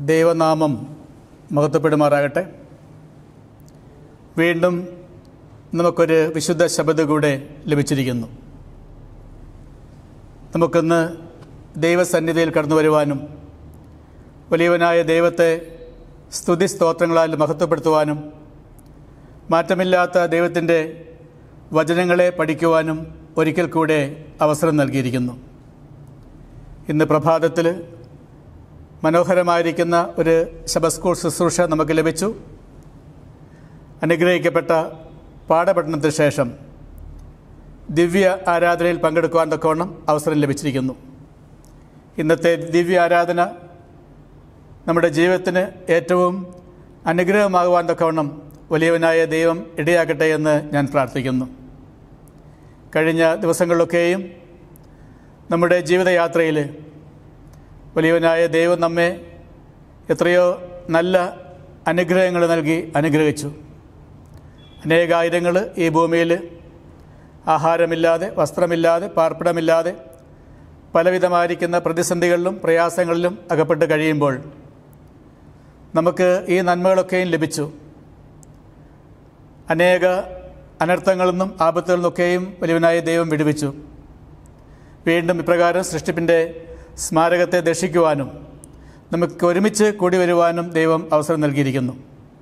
ദൈവനാമം മഹത്വപ്പെടുമാറാകട്ടെ വീണ്ടും നമുക്കൊരു വിശുദ്ധ ശബദ കൂടെ ലഭിച്ചിരിക്കുന്നു നമുക്കിന്ന് ദൈവസന്നിധിയിൽ കടന്നു വരുവാനും വലിയവനായ ദൈവത്തെ സ്തുതി സ്തോത്രങ്ങളാൽ മഹത്വപ്പെടുത്തുവാനും മാറ്റമില്ലാത്ത ദൈവത്തിൻ്റെ വചനങ്ങളെ പഠിക്കുവാനും ഒരിക്കൽ കൂടെ അവസരം നൽകിയിരിക്കുന്നു ഇന്ന് പ്രഭാതത്തിൽ മനോഹരമായിരിക്കുന്ന ഒരു ശബസ്കൂൾ ശുശ്രൂഷ നമുക്ക് ലഭിച്ചു അനുഗ്രഹിക്കപ്പെട്ട പാഠപഠനത്തിന് ശേഷം ദിവ്യ ആരാധനയിൽ പങ്കെടുക്കുവാൻ തക്കവണ്ണം അവസരം ലഭിച്ചിരിക്കുന്നു ഇന്നത്തെ ദിവ്യ ആരാധന നമ്മുടെ ജീവിതത്തിന് ഏറ്റവും അനുഗ്രഹമാകുവാൻ തക്കവണ്ണം വലിയവനായ ദൈവം ഇടയാക്കട്ടെ എന്ന് ഞാൻ പ്രാർത്ഥിക്കുന്നു കഴിഞ്ഞ ദിവസങ്ങളിലൊക്കെയും നമ്മുടെ ജീവിതയാത്രയിൽ വലിയവനായ ദൈവം നമ്മെ എത്രയോ നല്ല അനുഗ്രഹങ്ങൾ നൽകി അനുഗ്രഹിച്ചു അനേകായിരങ്ങൾ ഈ ഭൂമിയിൽ ആഹാരമില്ലാതെ വസ്ത്രമില്ലാതെ പാർപ്പിടമില്ലാതെ പലവിധമായിരിക്കുന്ന പ്രതിസന്ധികളിലും പ്രയാസങ്ങളിലും അകപ്പെട്ട് കഴിയുമ്പോൾ നമുക്ക് ഈ നന്മകളൊക്കെയും ലഭിച്ചു അനേക അനർത്ഥങ്ങളിൽ നിന്നും ആപത്തുകളിൽ നിന്നൊക്കെയും വലിയവനായ ദൈവം വിടുവിച്ചു വീണ്ടും ഇപ്രകാരം സൃഷ്ടിപ്പിൻ്റെ സ്മാരകത്തെ ദർശിക്കുവാനും നമുക്ക് ഒരുമിച്ച് കൂടി വരുവാനും ദൈവം അവസരം നൽകിയിരിക്കുന്നു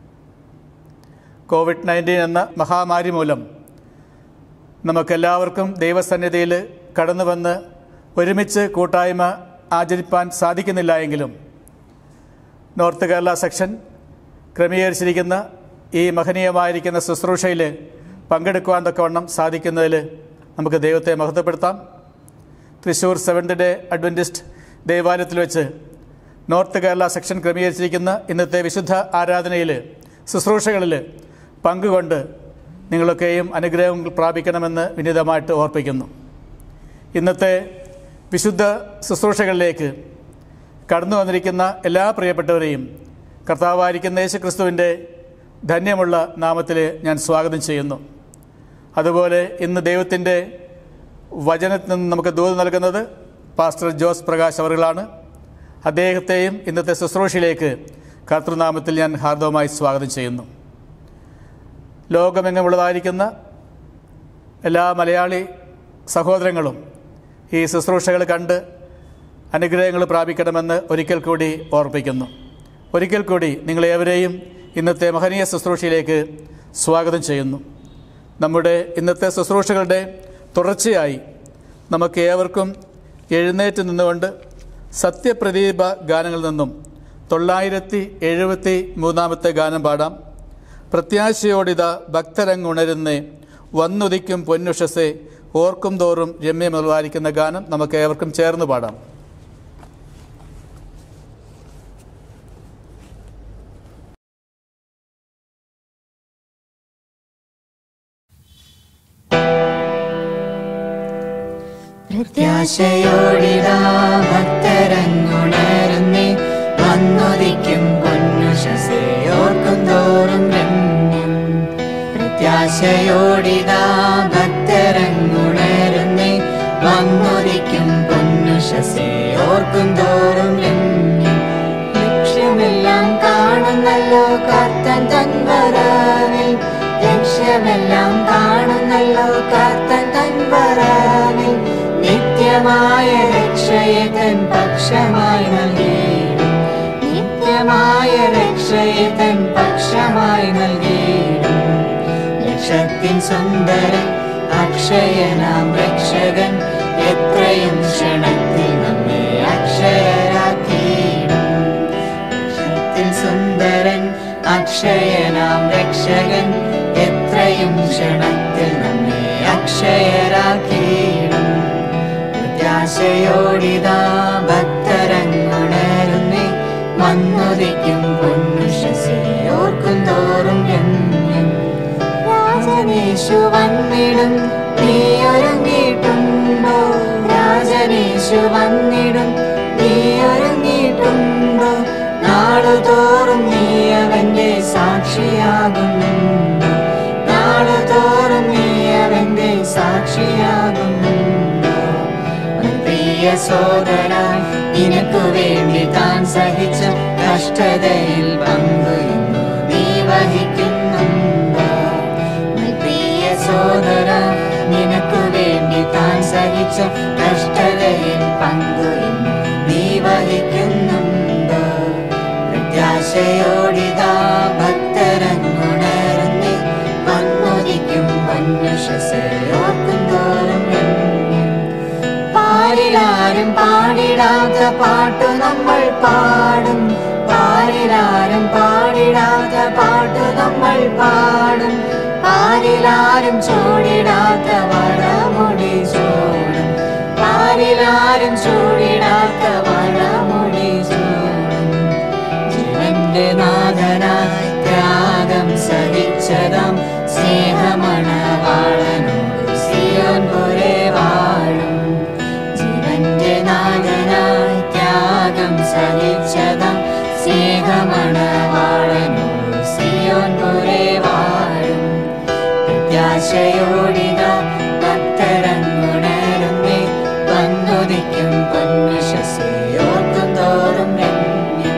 കോവിഡ് നയൻറ്റീൻ എന്ന മഹാമാരി മൂലം നമുക്കെല്ലാവർക്കും ദൈവസന്നിധിയിൽ കടന്നു വന്ന് ഒരുമിച്ച് കൂട്ടായ്മ ആചരിപ്പാൻ സാധിക്കുന്നില്ല എങ്കിലും നോർത്ത് കേരള സെക്ഷൻ ക്രമീകരിച്ചിരിക്കുന്ന ഈ മഹനീയമായിരിക്കുന്ന ശുശ്രൂഷയിൽ പങ്കെടുക്കുവാൻ തക്കവണ്ണം സാധിക്കുന്നതിൽ നമുക്ക് ദൈവത്തെ മഹത്വപ്പെടുത്താം തൃശ്ശൂർ സെവൻത് ഡേ അഡ്വൻറ്റിസ്റ്റ് ദേവാലയത്തിൽ വെച്ച് നോർത്ത് കേരള സെക്ഷൻ ക്രമീകരിച്ചിരിക്കുന്ന ഇന്നത്തെ വിശുദ്ധ ആരാധനയിൽ ശുശ്രൂഷകളിൽ പങ്കുകൊണ്ട് നിങ്ങളൊക്കെയും അനുഗ്രഹം പ്രാപിക്കണമെന്ന് വിനീതമായിട്ട് ഓർപ്പിക്കുന്നു ഇന്നത്തെ വിശുദ്ധ ശുശ്രൂഷകളിലേക്ക് കടന്നു വന്നിരിക്കുന്ന എല്ലാ പ്രിയപ്പെട്ടവരെയും കർത്താവായിരിക്കുന്ന യേശു ക്രിസ്തുവിൻ്റെ ധന്യമുള്ള നാമത്തിൽ ഞാൻ സ്വാഗതം ചെയ്യുന്നു അതുപോലെ ഇന്ന് ദൈവത്തിൻ്റെ വചനത്തിൽ നിന്ന് നമുക്ക് ദൂത് നൽകുന്നത് പാസ്റ്റർ ജോസ് പ്രകാശ് അവറുകളാണ് അദ്ദേഹത്തെയും ഇന്നത്തെ ശുശ്രൂഷയിലേക്ക് കർത്തൃനാമത്തിൽ ഞാൻ ഹാർദവമായി സ്വാഗതം ചെയ്യുന്നു ലോകമെങ്ങുമുള്ളതായിരിക്കുന്ന എല്ലാ മലയാളി സഹോദരങ്ങളും ഈ ശുശ്രൂഷകൾ കണ്ട് അനുഗ്രഹങ്ങൾ പ്രാപിക്കണമെന്ന് ഒരിക്കൽ കൂടി ഓർപ്പിക്കുന്നു ഒരിക്കൽ കൂടി നിങ്ങളേവരെയും ഇന്നത്തെ മഹനീയ ശുശ്രൂഷയിലേക്ക് സ്വാഗതം ചെയ്യുന്നു നമ്മുടെ ഇന്നത്തെ ശുശ്രൂഷകളുടെ തുടർച്ചയായി നമുക്ക് ഏവർക്കും എഴുന്നേറ്റ് നിന്നുകൊണ്ട് സത്യപ്രദീപ ഗാനങ്ങളിൽ നിന്നും തൊള്ളായിരത്തി എഴുപത്തി മൂന്നാമത്തെ ഗാനം പാടാം പ്രത്യാശയോടിത ഭക്തരങ്ങുണരുന്നേ വന്നുദിക്കും പൊന്നുഷസെ ഓർക്കും തോറും രമ്യമുള്ളതായിരിക്കുന്ന ഗാനം നമുക്ക് ഏവർക്കും ചേർന്ന് പാടാം പ്രത്യാശയോടിതാ ഭക്തരങ്ങുണരുന്നേ വന്നുദിക്കും പൊന്നുശസയോർക്കും തോറും രമ്യം പ്രത്യാശയോടിതാ ഭക്തരങ്ങുണരുന്നേ വന്നുദിക്കും പൊന്നുശസയോർക്കും തോറും രമ്യം ലക്ഷ്യമെല്ലാം കാണുന്നല്ലോ കർത്തൻ തൻ വരവിൽ ലക്ഷ്യമെല്ലാം കാണുന്നല്ലോ കർത്തൻ തൻ വരവിൽ നിത്യമായ രക്ഷയെ തൻ പക്ഷമായി നൽകിയിടും നിത്യമായ രക്ഷയെ തൻ പക്ഷമായി നൽകിയിടും ലക്ഷത്തിൻ സുന്ദരൻ അക്ഷയനാം രക്ഷകൻ എത്രയും ക്ഷണത്തിൽ നമ്മെ അക്ഷയരാക്കിയിടും ലക്ഷത്തിൽ സുന്ദരൻ അക്ഷയനാം രക്ഷകൻ എത്രയും ക്ഷണത്തിൽ നമ്മെ അക്ഷയരാക്കിയിടും പ്രത്യാശയോടിതാ ഭക്തരങ്ങുണരുന്നേ വന്നുദിക്കും പൊന്നുഷസെ ഓർക്കും തോറും രമ്യം രാജനേശു വന്നിടും നീ ഒരുങ്ങിയിട്ടുണ്ടോ രാജനേശു വന്നിടും നീ ഒരുങ്ങിയിട്ടുണ്ടോ നാളുതോറും നീ അവന്റെ സാക്ഷിയാകുന്നുണ്ടോ നാളുതോറും നീ അവന്റെ സാക്ഷിയാകുന്നുണ്ടോ പ്രിയ സോദര നിനക്കു വേണ്ടി താൻ സഹിച്ച കഷ്ട കഷ്ടതയിൽ പങ്കു ഇന്നു നീ വഹിക്കുന്നുണ്ടോ പ്രിയ സോദര നിനക്കു വേണ്ടി താൻ സഹിച്ച കഷ്ടതയിൽ പങ്കു ഇന്നു നീ വഹിക്കുന്നുണ്ടോ പ്രത്യാശയോടിതാ ഭക്തരങ്ങുണർന്നി വന്നുദിക്കും വന്യശസേ ഓർക്കും തോറും രമ്യം പാരിലാരും പാടിടാത്ത പാട്ടു നമ്മൾ പാടും പാരിലാരും പാടിടാത്ത പാട്ടു നമ്മൾ പാടും പാരിലാരും ചൂടിടാത്ത വളമുടി ചൂടും പാരിലാരും ചൂടിടാത്ത വളമുടി ചൂടും ജീവന്റെ നാഥനായി ത്യാഗം സഹിച്ചതാം സ്നേഹമണവാളനോട് സിയോൻ പുരേ വാഴും ജീവന്റെ നാഥനായി ത്യാഗം സഹിച്ചതാം സ്നേഹമണവാളനോട് സിയോൻ പുരേ വാഴും പ്രത്യാശയോടിത ഭക്തരങ്ങുണരുന്നേ വന്നുദിക്കും പൊന്നുശസിയോർക്കും തോറും രമ്യം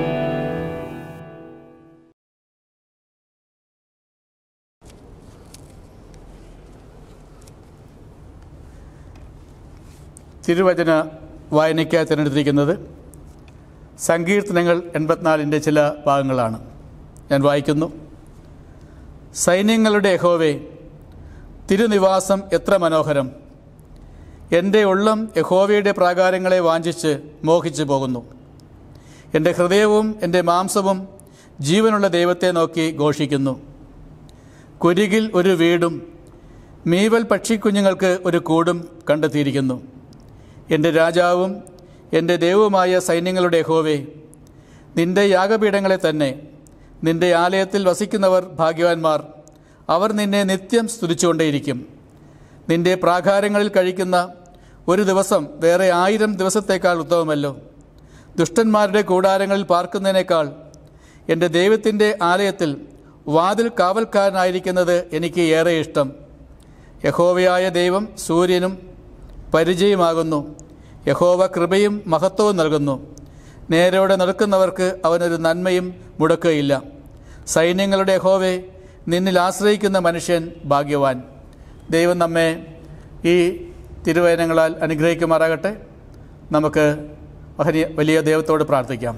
തിരുവചന വായനയ്ക്കായി തിരഞ്ഞെടുത്തിരിക്കുന്നത് സങ്കീർത്തനങ്ങൾ എൺപത്തിനാലിൻ്റെ ചില ഭാഗങ്ങളാണ് ഞാൻ വായിക്കുന്നു സൈന്യങ്ങളുടെ യഹോവേ തിരുനിവാസം എത്ര മനോഹരം എൻ്റെ ഉള്ളം യഹോവയുടെ പ്രാകാരങ്ങളെ വാഞ്ചിച്ച് മോഹിച്ചു പോകുന്നു എൻ്റെ ഹൃദയവും എൻ്റെ മാംസവും ജീവനുള്ള ദൈവത്തെ നോക്കി ഘോഷിക്കുന്നു കുരുകിൽ ഒരു വീടും മീവൽ പക്ഷിക്കുഞ്ഞുങ്ങൾക്ക് ഒരു കൂടും കണ്ടെത്തിയിരിക്കുന്നു എൻ്റെ രാജാവും എൻ്റെ ദൈവവുമായ സൈന്യങ്ങളുടെ ഹോവേ നിൻ്റെ യാഗപീഠങ്ങളെ തന്നെ നിൻ്റെ ആലയത്തിൽ വസിക്കുന്നവർ ഭാഗ്യവാന്മാർ അവർ നിന്നെ നിത്യം സ്തുതിച്ചുകൊണ്ടേയിരിക്കും നിൻ്റെ പ്രാകാരങ്ങളിൽ കഴിക്കുന്ന ഒരു ദിവസം വേറെ ആയിരം ദിവസത്തേക്കാൾ ഉത്തമമല്ലോ ദുഷ്ടന്മാരുടെ കൂടാരങ്ങളിൽ പാർക്കുന്നതിനേക്കാൾ എൻ്റെ ദൈവത്തിൻ്റെ ആലയത്തിൽ വാതിൽ കാവൽക്കാരനായിരിക്കുന്നത് എനിക്ക് ഏറെ ഇഷ്ടം യഹോവയായ ദൈവം സൂര്യനും പരിചയമാകുന്നു യഹോവ കൃപയും മഹത്വവും നൽകുന്നു നേരോടെ നടക്കുന്നവർക്ക് അവനൊരു നന്മയും മുടക്കുകയില്ല സൈന്യങ്ങളുടെ യഹോവെ നിന്നിൽ ആശ്രയിക്കുന്ന മനുഷ്യൻ ഭാഗ്യവാൻ ദൈവം നമ്മെ ഈ തിരുവചനങ്ങളാൽ അനുഗ്രഹിക്കുമാറാകട്ടെ നമുക്ക് മഹനീയ വലിയ ദൈവത്തോട് പ്രാർത്ഥിക്കാം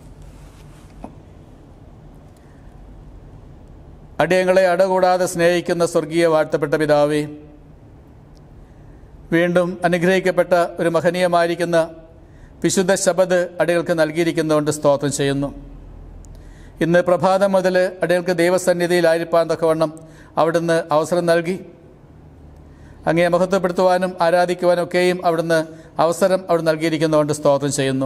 അടിയങ്ങളെ അടകൂടാതെ സ്നേഹിക്കുന്ന സ്വർഗീയ വാഴ്ത്തപ്പെട്ട പിതാവേ വീണ്ടും അനുഗ്രഹിക്കപ്പെട്ട ഒരു മഹനീയമായിരിക്കുന്ന വിശുദ്ധ ശബദ് അടികൾക്ക് നൽകിയിരിക്കുന്നതുകൊണ്ട് സ്തോത്രം ചെയ്യുന്നു ഇന്ന് പ്രഭാതം മുതൽ അടികൾക്ക് ദൈവസന്നിധിയിലായിരിക്കാൻ തക്കവണ്ണം അവിടുന്ന് അവസരം നൽകി അങ്ങയെ മഹത്വപ്പെടുത്തുവാനും ആരാധിക്കുവാനും ഒക്കെയും അവിടുന്ന് അവസരം അവിടെ നൽകിയിരിക്കുന്നതുകൊണ്ട് സ്തോത്രം ചെയ്യുന്നു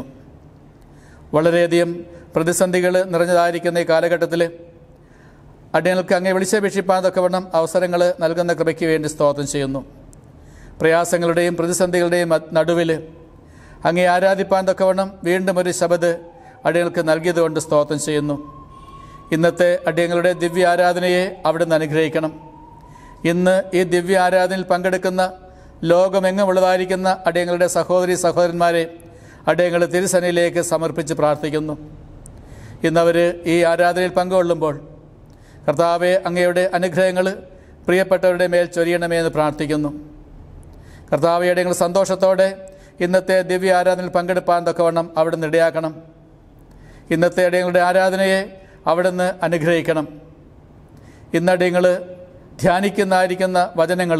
വളരെയധികം പ്രതിസന്ധികൾ നിറഞ്ഞതായിരിക്കുന്ന ഈ കാലഘട്ടത്തിൽ അടിയങ്ങൾക്ക് അങ്ങേ വിളിച്ചപേക്ഷിപ്പാൻ തക്കവണ്ണം അവസരങ്ങൾ നൽകുന്ന കൃപയ്ക്ക് വേണ്ടി സ്തോത്രം ചെയ്യുന്നു പ്രയാസങ്ങളുടെയും പ്രതിസന്ധികളുടെയും നടുവിൽ അങ്ങേ ആരാധിപ്പാൻ തക്കവണ്ണം വീണ്ടും ഒരു ശബദ് അടിയങ്ങൾക്ക് നൽകിയതുകൊണ്ട് സ്തോത്രം ചെയ്യുന്നു ഇന്നത്തെ അടിയങ്ങളുടെ ദിവ്യ ആരാധനയെ അവിടുന്ന് അനുഗ്രഹിക്കണം ഇന്ന് ഈ ദിവ്യ ആരാധനയിൽ പങ്കെടുക്കുന്ന ലോകമെങ്ങുമുള്ളതായിരിക്കുന്ന അടിയങ്ങളുടെ സഹോദരി സഹോദരന്മാരെ അടിയങ്ങൾ തിരുസനയിലേക്ക് സമർപ്പിച്ച് പ്രാർത്ഥിക്കുന്നു ഇന്നവർ ഈ ആരാധനയിൽ പങ്കുകൊള്ളുമ്പോൾ കർത്താവെ അങ്ങയുടെ അനുഗ്രഹങ്ങൾ പ്രിയപ്പെട്ടവരുടെ മേൽ ചൊരിയണമേ എന്ന് പ്രാർത്ഥിക്കുന്നു കർത്താവയുടെ ഞങ്ങൾ സന്തോഷത്തോടെ ഇന്നത്തെ ദിവ്യ ആരാധനയിൽ പങ്കെടുപ്പാൻ തക്കവണ്ണം അവിടുന്ന് ഇടയാക്കണം ഇന്നത്തെ അടിയങ്ങളുടെ ആരാധനയെ അവിടുന്ന് അനുഗ്രഹിക്കണം ഇന്നടിയങ്ങൾ ധ്യാനിക്കുന്നതായിരിക്കുന്ന വചനങ്ങൾ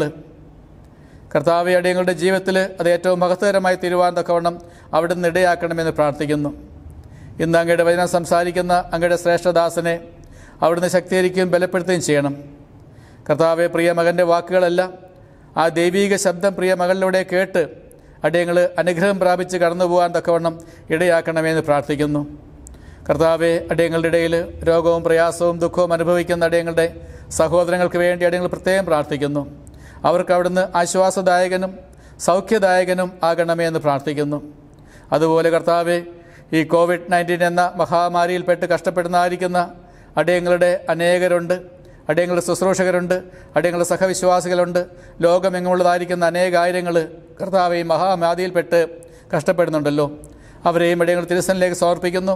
കർത്താവ് അടിയങ്ങളുടെ ജീവിതത്തിൽ അത് ഏറ്റവും മഹത്തരമായി തീരുവാൻ തക്കവണ്ണം അവിടുന്ന് ഇടയാക്കണമെന്ന് പ്രാർത്ഥിക്കുന്നു ഇന്ന് അങ്ങയുടെ വചനം സംസാരിക്കുന്ന അങ്ങയുടെ ശ്രേഷ്ഠദാസനെ അവിടുന്ന് ശക്തീകരിക്കുകയും ബലപ്പെടുത്തുകയും ചെയ്യണം കർത്താവെ പ്രിയ മകൻ്റെ വാക്കുകളെല്ലാം ആ ദൈവീക ശബ്ദം പ്രിയ മകളിലൂടെ കേട്ട് അടിയങ്ങൾ അനുഗ്രഹം പ്രാപിച്ച് കടന്നു പോകാൻ തക്കവണ്ണം ഇടയാക്കണമെന്ന് പ്രാർത്ഥിക്കുന്നു കർത്താവെ അടിയങ്ങളുടെ ഇടയിൽ രോഗവും പ്രയാസവും ദുഃഖവും അനുഭവിക്കുന്ന അടിയങ്ങളുടെ സഹോദരങ്ങൾക്ക് വേണ്ടി അടിയങ്ങൾ പ്രത്യേകം പ്രാർത്ഥിക്കുന്നു അവർക്ക് അവിടുന്ന് ആശ്വാസദായകനും സൗഖ്യദായകനും ആകണമേ എന്ന് പ്രാർത്ഥിക്കുന്നു അതുപോലെ കർത്താവെ ഈ കോവിഡ് നയൻറ്റീൻ എന്ന മഹാമാരിയിൽപ്പെട്ട് കഷ്ടപ്പെടുന്നതായിരിക്കുന്ന അടിയങ്ങളുടെ അനേകരുണ്ട് അടിയങ്ങളുടെ ശുശ്രൂഷകരുണ്ട് അടിയങ്ങളുടെ സഹവിശ്വാസികളുണ്ട് ലോകമെങ്ങുള്ളതായിരിക്കുന്ന അനേകായിരങ്ങൾ കർത്താവ് ഈ മഹാമാതിയിൽപ്പെട്ട് കഷ്ടപ്പെടുന്നുണ്ടല്ലോ അവരെയും അടിയങ്ങൾ തിരുസനിലേക്ക് സമർപ്പിക്കുന്നു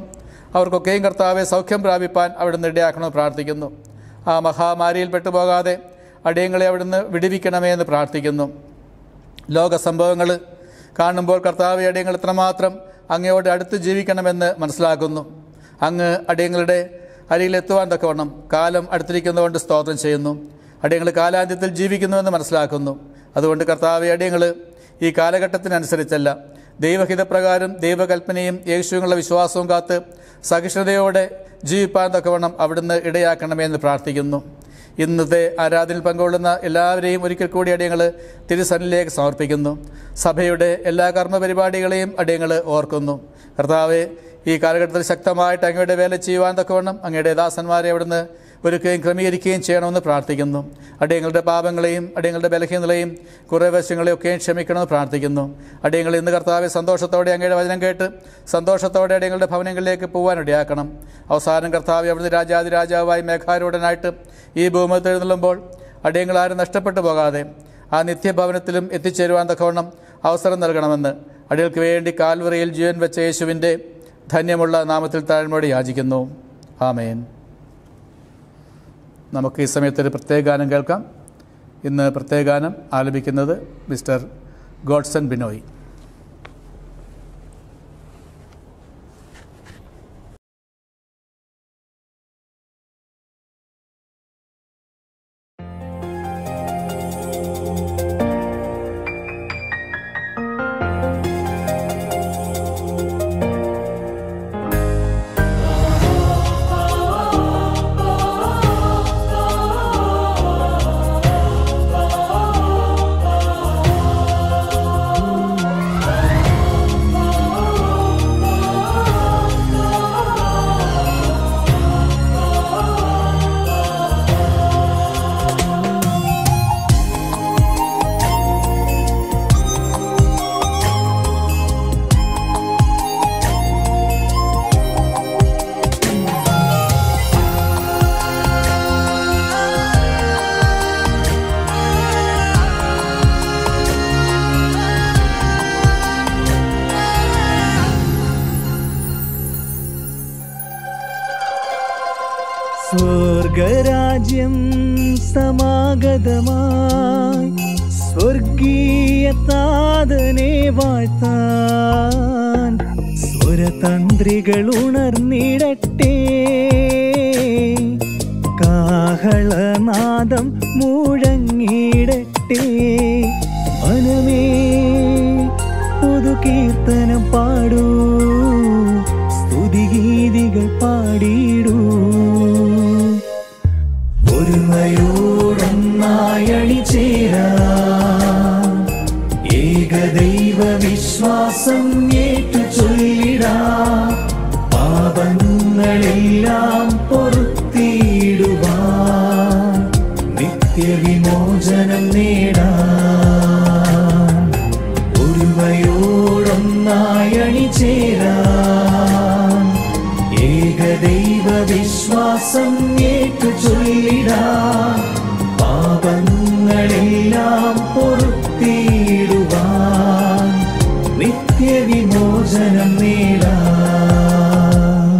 അവർക്കൊക്കെയും കർത്താവെ സൗഖ്യം പ്രാപിപ്പാൻ അവിടുന്ന് ഇടയാക്കണമെന്ന് പ്രാർത്ഥിക്കുന്നു ആ മഹാമാരിയിൽ പെട്ടുപോകാതെ അടിയങ്ങളെ അവിടുന്ന് വിടുവിക്കണമേ എന്ന് പ്രാർത്ഥിക്കുന്നു ലോക സംഭവങ്ങൾ കാണുമ്പോൾ കർത്താവ് അടിയങ്ങൾ എത്രമാത്രം അങ്ങയോട് അടുത്ത് ജീവിക്കണമെന്ന് മനസ്സിലാക്കുന്നു അങ്ങ് അടിയങ്ങളുടെ അരികിലെത്തുവാൻ തക്കവണ്ണം കാലം അടുത്തിരിക്കുന്നതുകൊണ്ട് സ്തോത്രം ചെയ്യുന്നു അടിയങ്ങൾ കാലാന്ത്യത്തിൽ ജീവിക്കുന്നുവെന്ന് മനസ്സിലാക്കുന്നു അതുകൊണ്ട് കർത്താവ് അടിയങ്ങൾ ഈ കാലഘട്ടത്തിനനുസരിച്ചല്ല ദൈവഹിതപ്രകാരം ദൈവകൽപ്പനയും യേശുവിനുള്ള വിശ്വാസവും കാത്ത് സഹിഷ്ണുതയോടെ ജീവിപ്പാൻ തക്കവണ്ണം അവിടുന്ന് ഇടയാക്കണമേ എന്ന് പ്രാർത്ഥിക്കുന്നു ഇന്നത്തെ ആരാധനയിൽ പങ്കുകൊള്ളുന്ന എല്ലാവരെയും ഒരിക്കൽ കൂടി അടിയങ്ങൾ തിരുസന്നിലേക്ക് സമർപ്പിക്കുന്നു സഭയുടെ എല്ലാ കർമ്മപരിപാടികളെയും അടിയങ്ങൾ ഓർക്കുന്നു കർത്താവെ ഈ കാലഘട്ടത്തിൽ ശക്തമായിട്ട് അങ്ങയുടെ വേല ചെയ്യുവാൻ തക്കവണ്ണം അങ്ങയുടെ ദാസന്മാരെ അവിടുന്ന് ഒരുക്കുകയും ക്രമീകരിക്കുകയും ചെയ്യണമെന്ന് പ്രാർത്ഥിക്കുന്നു അടിയങ്ങളുടെ പാപങ്ങളെയും അടിയങ്ങളുടെ ബലഹീനതയും കുറേ വശങ്ങളെയും ഒക്കെയും ക്ഷമിക്കണമെന്ന് പ്രാർത്ഥിക്കുന്നു അടിയങ്ങൾ ഇന്ന് കർത്താവെ സന്തോഷത്തോടെ അങ്ങയുടെ വചനം കേട്ട് സന്തോഷത്തോടെ അടിയങ്ങളുടെ ഭവനങ്ങളിലേക്ക് പോകാൻ ഇടയാക്കണം അവസാനം കർത്താവ് അവിടുന്ന് രാജാതി രാജാവായി മേഘാരൂഢനായിട്ട് ഈ ഭൂമത്തിൽ എഴുന്നള്ളുമ്പോൾ അടിയങ്ങൾ ആരും നഷ്ടപ്പെട്ടു പോകാതെ ആ നിത്യഭവനത്തിലും എത്തിച്ചേരുവാൻ തക്കവണ്ണം അവസരം നൽകണമെന്ന് അടികൾക്ക് വേണ്ടി കാൽവറിയിൽ ജീവൻ വെച്ച യേശുവിൻ്റെ ധന്യമുള്ള നാമത്തിൽ താഴ്മയോടെ യാചിക്കുന്നു ആമേൻ നമുക്ക് ഈ സമയത്ത് ഒരു പ്രത്യേക ഗാനം കേൾക്കാം ഇന്ന് പ്രത്യേക ഗാനം ആലപിക്കുന്നത് മിസ്റ്റർ ഗോഡ്സൺ ബിനോയ് സ്വർഗരാജ്യം സമാഗതമായി സ്വർഗീയ താതനെ വാഴ്ത്താൻ സ്വരതന്ത്രികൾ ഉണർന്നിടട്ടെ കാഹളനാദം മുഴങ്ങിടട്ടെ മനമേ പുതുകീർത്തനം പാടൂ സ്തുതിഗീതികൾ പാടിയിടൂ ഒരുമയോടൊന്നായണി ചേരാ ഏകദൈവ വിശ്വാസം ഏറ്റു ചൊല്ലിടാ പാപങ്ങളെല്ലാം പൊറുത്തിയിടുവാ നിത്യവിമോചനം നേടാ ഒരുമയോടൊന്നായണി ചേരാ ഏകദൈവ വിശ്വാസം ഏറ്റു ചൊല്ലിടാ പാപങ്ങളെല്ലാം പൊറുത്തിയിടുവാൻ നിത്യവിമോചനം നേടാം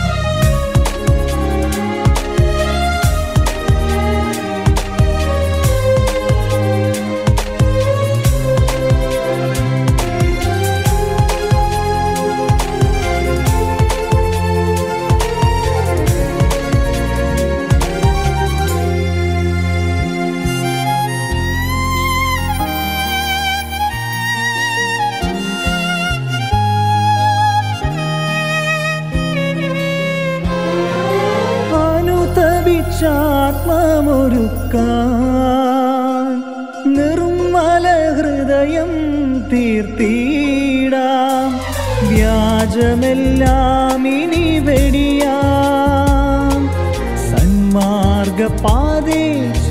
അനുതപിച്ചാത്മമൊരുക്കാൻ നിർമ്മല ഹൃദയം തീർത്തിടാം വ്യാജമെല്ലാം ഇനി വെടിയാം സന്മാർഗപാതേ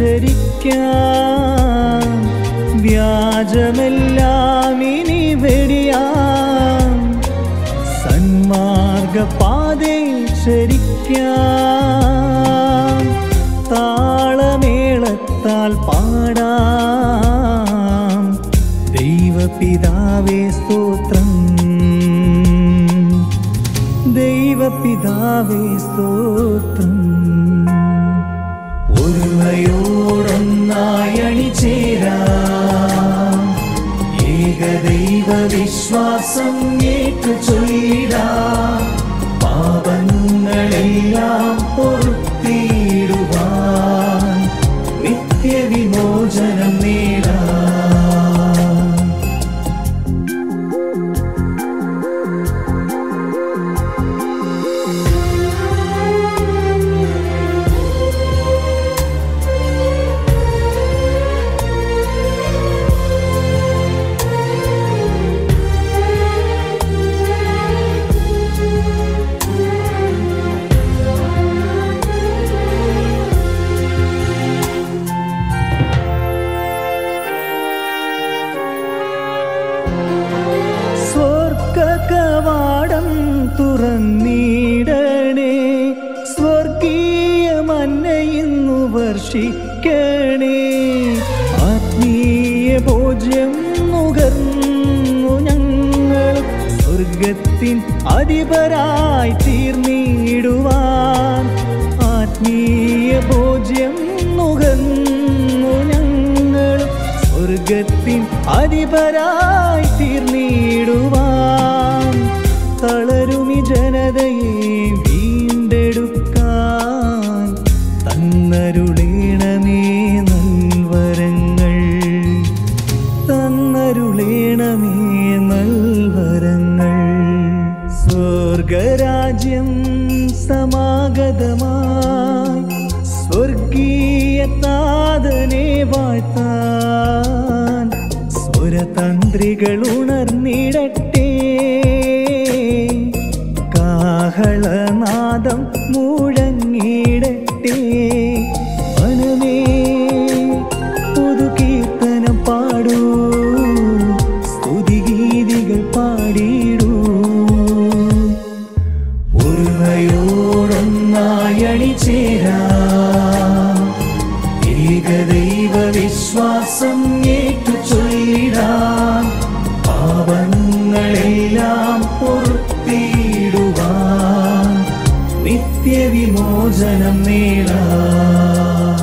ചരിക്കാം വ്യാജമെല്ലാം ഇനി വെടിയാം സന്മാർഗപാതേ ചരിക്കാം താളമേളത്താൽ പാടാം ദൈവപിതാവേ സ്തോത്രം ദൈവപിതാ കർത്താവേ സ്തോത്രം ഒരുമയോടൊന്നായി അണിചേരാം ഏകദൈവ വിശ്വാസം ഏറ്റു ചൊല്ലിടാം പാപങ്ങളെല്ലാം പൊറുത്തിടുവാൻ നിത്യവിമോചനം നേടാം സ്വർഗ കവാടം തുറന്നിടണേ സ്വർഗീയ മന്നയിന്നു വർഷിക്കണേ ആത്മീയ ഭോജ്യം നുകർന്നു ഞങ്ങൾ സ്വർഗത്തിൻ അധിപരായി തീർന്നിടുവാൻ ആത്മീയ ഭോജ്യം നുകർന്നു ഞങ്ങൾ സ്വർഗത്തിൻ അധിപരായി തീർന്നിടുവാൻ തളരുമി ജനതയെ വീണ്ടെടുക്കാൻ തന്നരുളീണമേ നൽവരങ്ങൾ തന്നരുളീണമേ നൽവരങ്ങൾ സ്വർഗരാജ്യം സമാഗതമായി സ്വർഗീയ താതനെ വാഴ്ത്താൻ സ്വരതന്ത്രികൾ ഉണർന്നിടട്ടെ കാഹളനാദം മുഴങ്ങിടട്ടെ മനമേ പുതുകീർത്തനം പാടൂ സ്തുതിഗീതികൾ പാടിയിടൂ ഒരുമയോടൊന്നായി അണിചേരാം ഏകദൈവ വിശ്വാസം ഏറ്റു ചൊല്ലിടാം പാപങ്ങളെല്ലാം പൊറുത്തിടുവാൻ നിത്യവിമോചനം നേടാം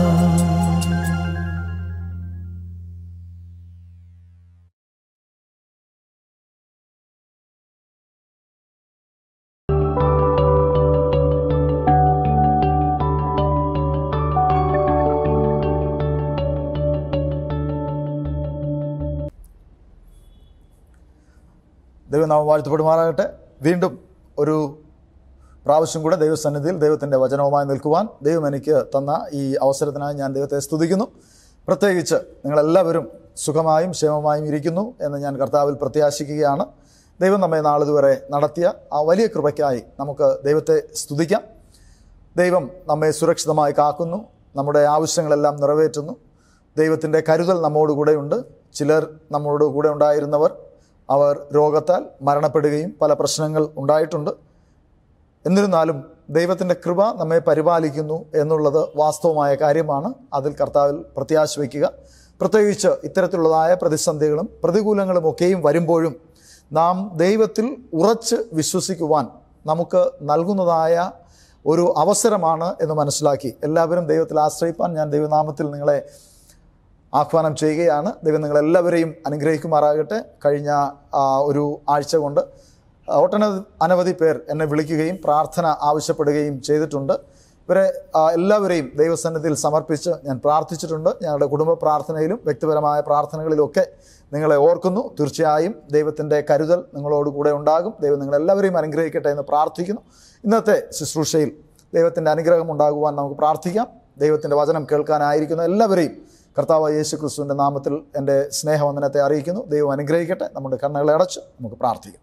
ദൈവനാമം വാഴ്ത്തപ്പെടുമാറാകട്ടെ വീണ്ടും ഒരു പ്രാവശ്യം കൂടെ ദൈവസന്നിധിയിൽ ദൈവത്തിൻ്റെ വചനവുമായി നിൽക്കുവാൻ ദൈവം എനിക്ക് തന്ന ഈ അവസരത്തിനായി ഞാൻ ദൈവത്തെ സ്തുതിക്കുന്നു പ്രത്യേകിച്ച് നിങ്ങളെല്ലാവരും സുഖമായും ക്ഷേമമായും ഇരിക്കുന്നു എന്ന് ഞാൻ കർത്താവിൽ പ്രത്യാശിക്കുകയാണ് ദൈവം നമ്മെ നാളിതുവരെ നടത്തിയ ആ വലിയ കൃപയ്ക്കായി നമുക്ക് ദൈവത്തെ സ്തുതിക്കാം ദൈവം നമ്മെ സുരക്ഷിതമായി കാക്കുന്നു നമ്മുടെ ആവശ്യങ്ങളെല്ലാം നിറവേറ്റുന്നു ദൈവത്തിൻ്റെ കരുതൽ നമ്മോടുകൂടെയുണ്ട് ചിലർ നമ്മോട് കൂടെ ഉണ്ടായിരുന്നവർ അവർ രോഗത്താൽ മരണപ്പെടുകയും പല പ്രശ്നങ്ങൾ ഉണ്ടായിട്ടുണ്ട് എന്നിരുന്നാലും ദൈവത്തിൻ്റെ കൃപ നമ്മെ പരിപാലിക്കുന്നു എന്നുള്ളത് വാസ്തവമായ കാര്യമാണ് അതിൽ കർത്താവിൽ പ്രത്യാശ വയ്ക്കുക പ്രത്യേകിച്ച് ഇത്തരത്തിലുള്ളതായ പ്രതിസന്ധികളും പ്രതികൂലങ്ങളും ഒക്കെയും വരുമ്പോഴും നാം ദൈവത്തിൽ ഉറച്ച് വിശ്വസിക്കുവാൻ നമുക്ക് നൽകുന്നതായ ഒരു അവസരമാണ് എന്ന് മനസ്സിലാക്കി എല്ലാവരും ദൈവത്തിൽ ആശ്രയിപ്പാൻ ഞാൻ ദൈവനാമത്തിൽ നിങ്ങളെ ആഹ്വാനം ചെയ്യുകയാണ് ദൈവം നിങ്ങളെല്ലാവരെയും അനുഗ്രഹിക്കുമാറാകട്ടെ കഴിഞ്ഞ ആ, ഒരു ആഴ്ച കൊണ്ട് ഒട്ടനവധി അനവധി പേർ എന്നെ വിളിക്കുകയും പ്രാർത്ഥന ആവശ്യപ്പെടുകയും ചെയ്തിട്ടുണ്ട് ഇവരെ ആ, എല്ലാവരെയും ദൈവസന്നിധിയിൽ സമർപ്പിച്ച് ഞാൻ പ്രാർത്ഥിച്ചിട്ടുണ്ട് ഞങ്ങളുടെ കുടുംബ പ്രാർത്ഥനയിലും വ്യക്തിപരമായ പ്രാർത്ഥനകളിലൊക്കെ നിങ്ങളെ ഓർക്കുന്നു തീർച്ചയായും ദൈവത്തിൻ്റെ കരുതൽ നിങ്ങളോട് കൂടെ ഉണ്ടാകും ദൈവം നിങ്ങളെല്ലാവരെയും അനുഗ്രഹിക്കട്ടെ എന്ന് പ്രാർത്ഥിക്കുന്നു ഇന്നത്തെ ശുശ്രൂഷയിൽ ദൈവത്തിൻ്റെ അനുഗ്രഹം ഉണ്ടാകുവാൻ നമുക്ക് പ്രാർത്ഥിക്കാം ദൈവത്തിൻ്റെ വചനം കേൾക്കാനായിരിക്കുന്ന എല്ലാവരെയും കർത്താവ് യേശു ക്രിസ്തുവിൻ്റെ നാമത്തിൽ എൻ്റെ സ്നേഹവന്ദനത്തെ അറിയിക്കുന്നു ദൈവം അനുഗ്രഹിക്കട്ടെ നമ്മുടെ കണ്ണുകളെ അടച്ച് നമുക്ക് പ്രാർത്ഥിക്കാം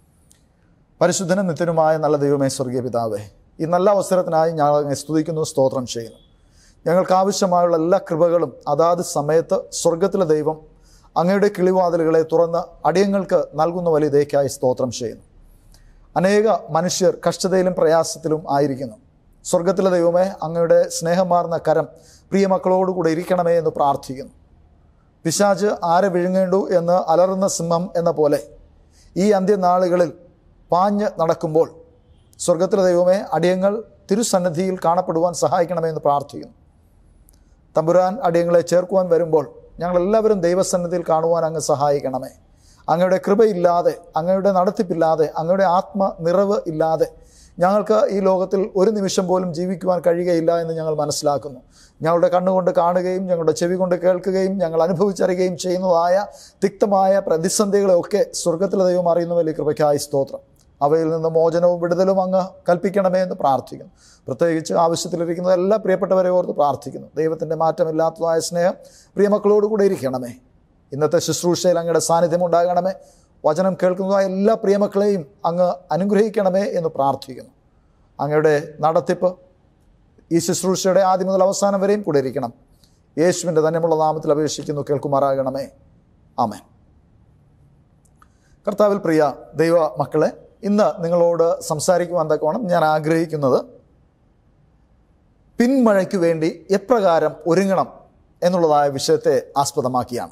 പരിശുദ്ധനും നിത്യനുമായ നല്ല ദൈവമേ സ്വർഗീയ പിതാവേ ഈ നല്ല അവസരത്തിനായി ഞാൻ അങ്ങയെ സ്തുതിക്കുന്നു സ്തോത്രം ചെയ്യുന്നു ഞങ്ങൾക്ക് ആവശ്യമായുള്ള എല്ലാ കൃപകളും അതാത് സമയത്ത് സ്വർഗത്തിലെ ദൈവം അങ്ങയുടെ കിളിവാതിലുകളെ തുറന്ന് അടിയങ്ങൾക്ക് നൽകുന്ന വലിയ ദയക്കായി സ്തോത്രം ചെയ്യുന്നു അനേക മനുഷ്യർ കഷ്ടതയിലും പ്രയാസത്തിലും ആയിരിക്കുന്നു സ്വർഗത്തിലെ ദൈവമേ അങ്ങയുടെ സ്നേഹമാർന്ന കരം പ്രിയമക്കളോടുകൂടെ ഇരിക്കണമേ എന്ന് പ്രാർത്ഥിക്കുന്നു പിശാജ് ആരെ വിഴുങ്ങേണ്ടു എന്ന് അലറുന്ന സിംഹം എന്ന പോലെ ഈ അന്ത്യനാളുകളിൽ പാഞ്ഞ് നടക്കുമ്പോൾ സ്വർഗത്തിലെ ദൈവമേ അടിയങ്ങൾ തിരുസന്നിധിയിൽ കാണപ്പെടുവാൻ സഹായിക്കണമേ എന്ന് പ്രാർത്ഥിക്കുന്നു തമ്പുരാൻ അടിയങ്ങളെ ചേർക്കുവാൻ വരുമ്പോൾ ഞങ്ങളെല്ലാവരും ദൈവസന്നിധിയിൽ കാണുവാൻ അങ്ങ് സഹായിക്കണമേ അങ്ങയുടെ കൃപയില്ലാതെ അങ്ങയുടെ നടത്തിപ്പില്ലാതെ അങ്ങയുടെ ആത്മ നിറവ് ഇല്ലാതെ ഞങ്ങൾക്ക് ഈ ലോകത്തിൽ ഒരു നിമിഷം പോലും ജീവിക്കുവാൻ കഴിയുകയില്ല എന്ന് ഞങ്ങൾ മനസ്സിലാക്കുന്നു ഞങ്ങളുടെ കണ്ണുകൊണ്ട് കാണുകയും ഞങ്ങളുടെ ചെവി കൊണ്ട് കേൾക്കുകയും ഞങ്ങൾ അനുഭവിച്ചറിയുകയും ചെയ്യുന്നതായ തിക്തമായ പ്രതിസന്ധികളെയൊക്കെ സ്വർഗത്തിലെ ദൈവം അറിയുന്ന വലിയ കൃപയ്ക്കായി സ്തോത്രം അവയിൽ നിന്ന് മോചനവും വിടുതലും അങ്ങ് കൽപ്പിക്കണമേ എന്ന് പ്രാർത്ഥിക്കുന്നു പ്രത്യേകിച്ച് ആവശ്യത്തിലിരിക്കുന്ന എല്ലാ പ്രിയപ്പെട്ടവരെ ഓർത്ത് പ്രാർത്ഥിക്കുന്നു ദൈവത്തിൻ്റെ മാറ്റമില്ലാത്തതായ സ്നേഹം പ്രിയമക്കളോട് കൂടെ ഇരിക്കണമേ ഇന്നത്തെ ശുശ്രൂഷയിൽ അങ്ങയുടെ സാന്നിധ്യം ഉണ്ടാകണമേ വചനം കേൾക്കുന്നതായ എല്ലാ പ്രിയമക്കളെയും അങ്ങ് അനുഗ്രഹിക്കണമേ എന്ന് പ്രാർത്ഥിക്കുന്നു അങ്ങയുടെ നടത്തിപ്പ് ഈ ശുശ്രൂഷയുടെ ആദ്യം മുതൽ അവസാനം വരെയും കൂടെ ഇരിക്കണം യേശുവിൻ്റെ തന്നെയുള്ള നാമത്തിൽ അപേക്ഷിക്കുന്നു കേൾക്കുമാറാകണമേ ആമേൻ കർത്താവിൽ പ്രിയ ദൈവ മക്കളെ ഇന്ന് നിങ്ങളോട് സംസാരിക്കുവാൻ തക്കവണ്ണം ഞാൻ ആഗ്രഹിക്കുന്നത് പിന്മഴയ്ക്ക് വേണ്ടി എപ്രകാരം ഒരുങ്ങണം എന്നുള്ളതായ വിഷയത്തെ ആസ്പദമാക്കിയാണ്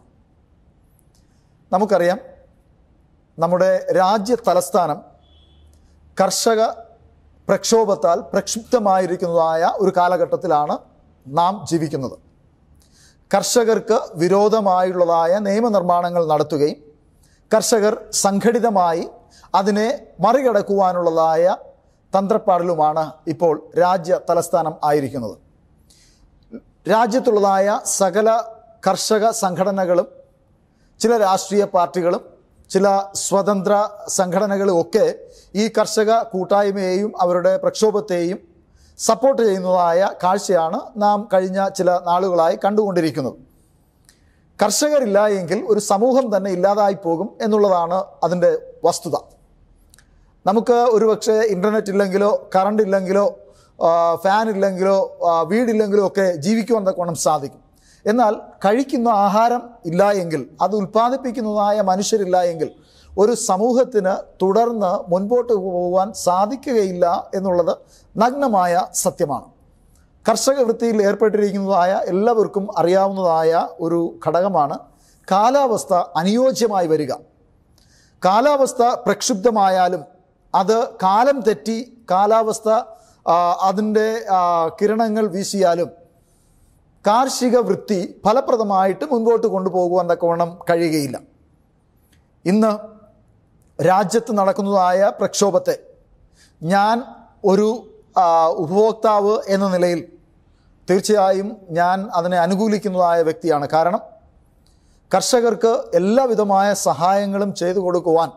നമുക്കറിയാം നമ്മുടെ രാജ്യ തലസ്ഥാനം കർഷക പ്രക്ഷോഭത്താൽ പ്രക്ഷുബ്ധമായിരിക്കുന്നതായ ഒരു കാലഘട്ടത്തിലാണ് നാം ജീവിക്കുന്നത് കർഷകർക്ക് വിരോധമായുള്ളതായ നിയമനിർമ്മാണങ്ങൾ നടത്തുകയും കർഷകർ സംഘടിതമായി അതിനെ മറികടക്കുവാനുള്ളതായ തന്ത്രപ്പാടിലുമാണ് ഇപ്പോൾ രാജ്യ തലസ്ഥാനം ആയിരിക്കുന്നത് രാജ്യത്തുള്ളതായ സകല കർഷക സംഘടനകളും ചില രാഷ്ട്രീയ പാർട്ടികളും ചില സ്വതന്ത്ര സംഘടനകളും ഒക്കെ ഈ കർഷക കൂട്ടായ്മയെയും അവരുടെ പ്രക്ഷോഭത്തെയും സപ്പോർട്ട് ചെയ്യുന്നതായ കാഴ്ചയാണ് നാം കഴിഞ്ഞ ചില നാളുകളായി കണ്ടുകൊണ്ടിരിക്കുന്നത് കർഷകരില്ല എങ്കിൽ ഒരു സമൂഹം തന്നെ ഇല്ലാതായി പോകും എന്നുള്ളതാണ് അതിൻ്റെ വസ്തുത നമുക്ക് ഒരുപക്ഷെ ഇൻ്റർനെറ്റ് ഇല്ലെങ്കിലോ കറണ്ട് ഇല്ലെങ്കിലോ ആ, ഫാൻ ഇല്ലെങ്കിലോ ആ, വീടില്ലെങ്കിലോ ഒക്കെ ജീവിക്കുവാൻ തക്കവണ്ണം സാധിക്കും എന്നാൽ കഴിക്കുന്ന ആഹാരം ഇല്ല എങ്കിൽ അത് ഉൽപ്പാദിപ്പിക്കുന്നതായ മനുഷ്യരില്ല എങ്കിൽ ഒരു സമൂഹത്തിന് തുടർന്ന് മുൻപോട്ട് പോകുവാൻ സാധിക്കുകയില്ല എന്നുള്ളത് നഗ്നമായ സത്യമാണ് കർഷക വൃത്തിയിൽ ഏർപ്പെട്ടിരിക്കുന്നതായ എല്ലാവർക്കും അറിയാവുന്നതായ ഒരു ഘടകമാണ് കാലാവസ്ഥ അനുയോജ്യമായി വരിക കാലാവസ്ഥ പ്രക്ഷുബ്ധമായാലും അത് കാലം തെറ്റി കാലാവസ്ഥ ആ, അതിൻ്റെ ആ, കിരണങ്ങൾ വീശിയാലും കാർഷിക വൃത്തി ഫലപ്രദമായിട്ട് മുൻപോട്ട് കൊണ്ടുപോകുവാൻ തക്കവണ്ണം കഴിയുകയില്ല ഇന്ന് രാജ്യത്ത് നടക്കുന്നതായ പ്രക്ഷോഭത്തെ ഞാൻ ഒരു ആ, ഉപഭോക്താവ് എന്ന നിലയിൽ തീർച്ചയായും ഞാൻ അതിനെ അനുകൂലിക്കുന്നതായ വ്യക്തിയാണ് കാരണം കർഷകർക്ക് എല്ലാവിധമായ സഹായങ്ങളും ചെയ്തു കൊടുക്കുവാൻ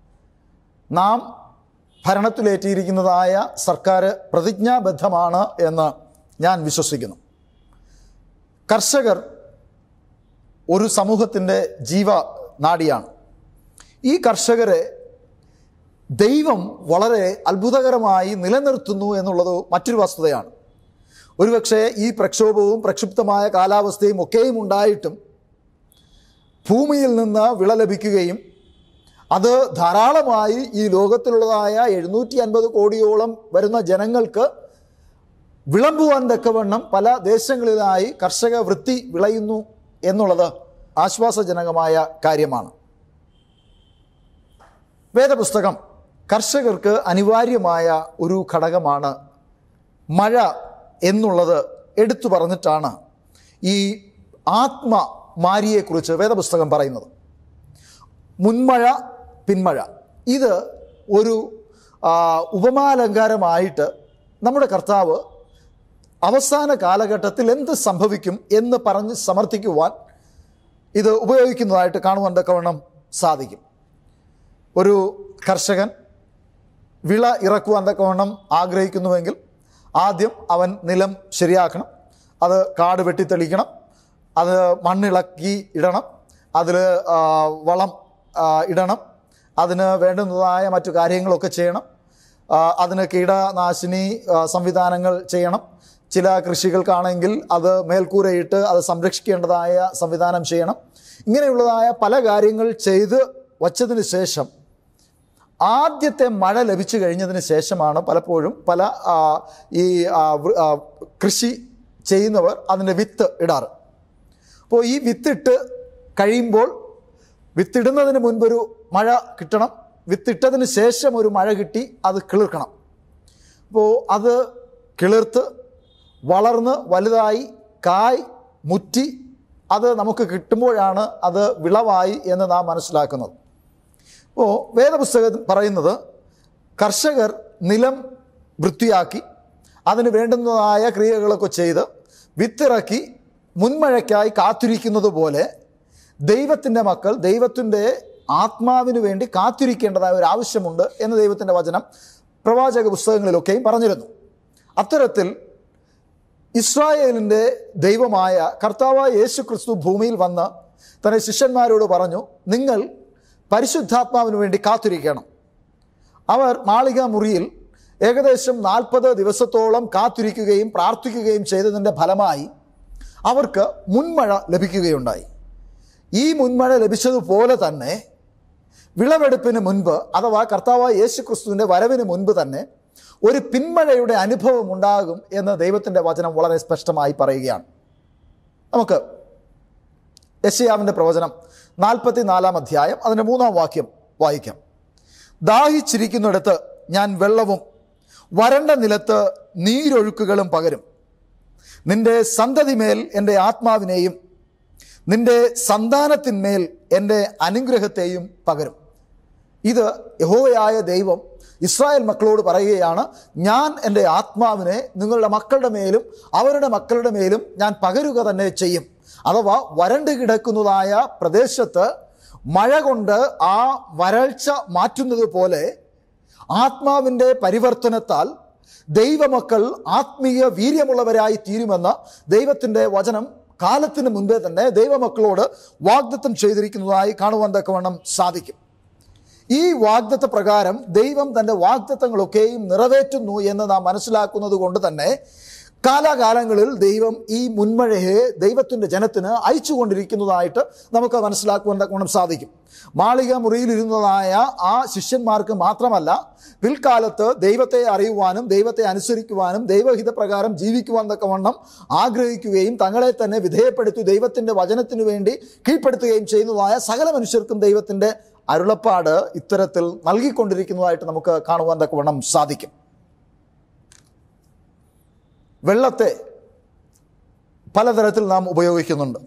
നാം ഭരണത്തിലേറ്റിയിരിക്കുന്നതായ സർക്കാർ പ്രതിജ്ഞാബദ്ധമാണ് എന്ന് ഞാൻ വിശ്വസിക്കുന്നു കർഷകർ ഒരു സമൂഹത്തിൻ്റെ ജീവ നാടിയാണ് ഈ കർഷകരെ ദൈവം വളരെ അത്ഭുതകരമായി നിലനിർത്തുന്നു എന്നുള്ളത് മറ്റൊരു വസ്തുതയാണ് ഒരുപക്ഷെ ഈ പ്രക്ഷോഭവും പ്രക്ഷുബ്ധമായ കാലാവസ്ഥയും ഒക്കെയും ഉണ്ടായിട്ടും ഭൂമിയിൽ നിന്ന് വിള ലഭിക്കുകയും അത് ധാരാളമായി ഈ ലോകത്തിലുള്ളതായ എഴുന്നൂറ്റി അൻപത് കോടിയോളം വരുന്ന ജനങ്ങൾക്ക് വിളമ്പുവാൻ തക്കവണ്ണം പല ദേശങ്ങളിലായി കർഷക വൃത്തി വിളയുന്നു എന്നുള്ളത് ആശ്വാസജനകമായ കാര്യമാണ് വേദപുസ്തകം കർഷകർക്ക് അനിവാര്യമായ ഒരു ഘടകമാണ് മഴ എന്നുള്ളത് എടുത്തു പറഞ്ഞിട്ടാണ് ഈ ആത്മമാരിയെക്കുറിച്ച് വേദപുസ്തകം പറയുന്നത് മുൻമഴ പിന്മഴ ഇത് ഒരു ആ, ഉപമാലങ്കാരമായിട്ട് നമ്മുടെ കർത്താവ് അവസാന കാലഘട്ടത്തിൽ എന്ത് സംഭവിക്കും എന്ന് പറഞ്ഞ് സമർത്ഥിക്കുവാൻ ഇത് ഉപയോഗിക്കുന്നതായിട്ട് കാണുവാൻ തക്കവണ്ണം സാധിക്കും ഒരു കർഷകൻ വിള ഇറക്കുവാൻ തക്കവണ്ണം ആഗ്രഹിക്കുന്നുവെങ്കിൽ ആദ്യം അവൻ നിലം ശരിയാക്കണം അത് കാട് വെട്ടിത്തെളിക്കണം അത് മണ്ണിളക്കി ഇടണം അതിൽ വളം ആ, ഇടണം അതിന് വേണ്ടുന്നതായ മറ്റു കാര്യങ്ങളൊക്കെ ചെയ്യണം ആ, അതിന് കീടനാശിനി ആ, സംവിധാനങ്ങൾ ചെയ്യണം ചില കൃഷികൾക്കാണെങ്കിൽ അത് മേൽക്കൂരയിട്ട് അത് സംരക്ഷിക്കേണ്ടതായ സംവിധാനം ചെയ്യണം ഇങ്ങനെയുള്ളതായ പല കാര്യങ്ങൾ ചെയ്ത് വച്ചതിന് ശേഷം ആദ്യത്തെ മഴ ലഭിച്ചു കഴിഞ്ഞതിന് ശേഷമാണ് പലപ്പോഴും പല ആ, ഈ ആ, വൃ- ആ, കൃഷി ചെയ്യുന്നവർ അതിൻ്റെ വിത്ത് ഇടാറ് അപ്പോൾ ഈ വിത്തിട്ട് കഴിയുമ്പോൾ വിത്തിടുന്നതിന് മുൻപൊരു മഴ കിട്ടണം വിത്തിട്ടതിന് ശേഷം ഒരു മഴ കിട്ടി അത് കിളിർക്കണം അപ്പോൾ അത് കിളിർത്ത് വളർന്ന് വലുതായി കായ് മുറ്റി അത് നമുക്ക് കിട്ടുമ്പോഴാണ് അത് വിളവായി എന്ന് നാം മനസ്സിലാക്കുന്നത് അപ്പോൾ വേദപുസ്തകം പറയുന്നത് കർഷകർ നിലം വൃത്തിയാക്കി അതിന് വേണ്ടുന്നതായ ക്രിയകളൊക്കെ ചെയ്ത് വിത്തിറക്കി മുൻമഴയ്ക്കായി കാത്തിരിക്കുന്നത് പോലെ ദൈവത്തിൻ്റെ മക്കൾ ദൈവത്തിൻ്റെ ആത്മാവിന് വേണ്ടി കാത്തിരിക്കേണ്ടതായ ഒരു ആവശ്യമുണ്ട് എന്ന് ദൈവത്തിൻ്റെ വചനം പ്രവാചക പുസ്തകങ്ങളിലൊക്കെയും പറഞ്ഞിരുന്നു അത്തരത്തിൽ ഇസ്രായേലിൻ്റെ ദൈവമായ കർത്താവായ യേശു ക്രിസ്തു ഭൂമിയിൽ വന്ന് തന്റെ ശിഷ്യന്മാരോട് പറഞ്ഞു നിങ്ങൾ പരിശുദ്ധാത്മാവിന് വേണ്ടി കാത്തിരിക്കണം അവർ മാളിക മുറിയിൽ ഏകദേശം നാൽപ്പത് ദിവസത്തോളം കാത്തിരിക്കുകയും പ്രാർത്ഥിക്കുകയും ചെയ്തതിൻ്റെ ഫലമായി അവർക്ക് മുൻമഴ ലഭിക്കുകയുണ്ടായി ഈ മുൻമഴ ലഭിച്ചതുപോലെ തന്നെ വിളവെടുപ്പിന് മുൻപ് അഥവാ കർത്താവായ യേശു ക്രിസ്തുവിൻ്റെ വരവിന് മുൻപ് തന്നെ ഒരു പിന്മഴയുടെ അനുഭവം ഉണ്ടാകും എന്ന് ദൈവത്തിൻ്റെ വചനം വളരെ സ്പഷ്ടമായി പറയുകയാണ് നമുക്ക് യശയാവിൻ്റെ പ്രവചനം നാൽപ്പത്തി നാലാം അധ്യായം അതിൻ്റെ മൂന്നാം വാക്യം വായിക്കാം ദാഹിച്ചിരിക്കുന്നിടത്ത് ഞാൻ വെള്ളവും വരണ്ട നിലത്ത് നീരൊഴുക്കുകളും പകരും നിന്റെ സന്തതിമേൽ എൻ്റെ ആത്മാവിനെയും നിന്റെ സന്താനത്തിന്മേൽ എൻ്റെ അനുഗ്രഹത്തെയും പകരും ഇത് യഹോവയായ ദൈവം ഇസ്രായേൽ മക്കളോട് പറയുകയാണ് ഞാൻ എൻ്റെ ആത്മാവിനെ നിങ്ങളുടെ മക്കളുടെ മേലും അവരുടെ മക്കളുടെ മേലും ഞാൻ പകരുക തന്നെ ചെയ്യും അഥവാ വരണ്ട് കിടക്കുന്നതായ പ്രദേശത്ത് മഴ കൊണ്ട് ആ വരൾച്ച മാറ്റുന്നത് പോലെ ആത്മാവിൻ്റെ പരിവർത്തനത്താൽ ദൈവമക്കൾ ആത്മീയ വീര്യമുള്ളവരായി തീരുമെന്ന് ദൈവത്തിൻ്റെ വചനം കാലത്തിന് മുൻപേ തന്നെ ദൈവമക്കളോട് വാഗ്ദത്തം ചെയ്തിരിക്കുന്നതായി കാണുവാൻ തക്കവണ്ണം സാധിക്കും ഈ വാഗ്ദത്ത പ്രകാരം ദൈവം തൻ്റെ വാഗ്ദത്തങ്ങളൊക്കെയും നിറവേറ്റുന്നു എന്ന് നാം മനസ്സിലാക്കുന്നത് കൊണ്ട് തന്നെ കാലാകാലങ്ങളിൽ ദൈവം ഈ മുൻമഴയെ ദൈവത്തിൻ്റെ ജനത്തിന് അയച്ചുകൊണ്ടിരിക്കുന്നതായിട്ട് നമുക്ക് മനസ്സിലാക്കുവാൻ തക്കവണ്ണം സാധിക്കും മാളിക മുറിയിലിരുന്നതായ ആ ശിഷ്യന്മാർക്ക് മാത്രമല്ല പിൽക്കാലത്ത് ദൈവത്തെ അറിയുവാനും ദൈവത്തെ അനുസരിക്കുവാനും ദൈവഹിത പ്രകാരം ജീവിക്കുവാൻ തക്കവണ്ണം ആഗ്രഹിക്കുകയും തങ്ങളെ തന്നെ വിധേയപ്പെടുത്തി ദൈവത്തിൻ്റെ വചനത്തിനു വേണ്ടി കീഴ്പ്പെടുത്തുകയും ചെയ്യുന്നതായ സകല മനുഷ്യർക്കും ദൈവത്തിൻ്റെ അരുളപ്പാട് ഇത്തരത്തിൽ നൽകിക്കൊണ്ടിരിക്കുന്നതായിട്ട് നമുക്ക് കാണുവാൻ തക്കവണ്ണം സാധിക്കും വെള്ളത്തെ പലതരത്തിൽ നാം ഉപയോഗിക്കുന്നുണ്ട്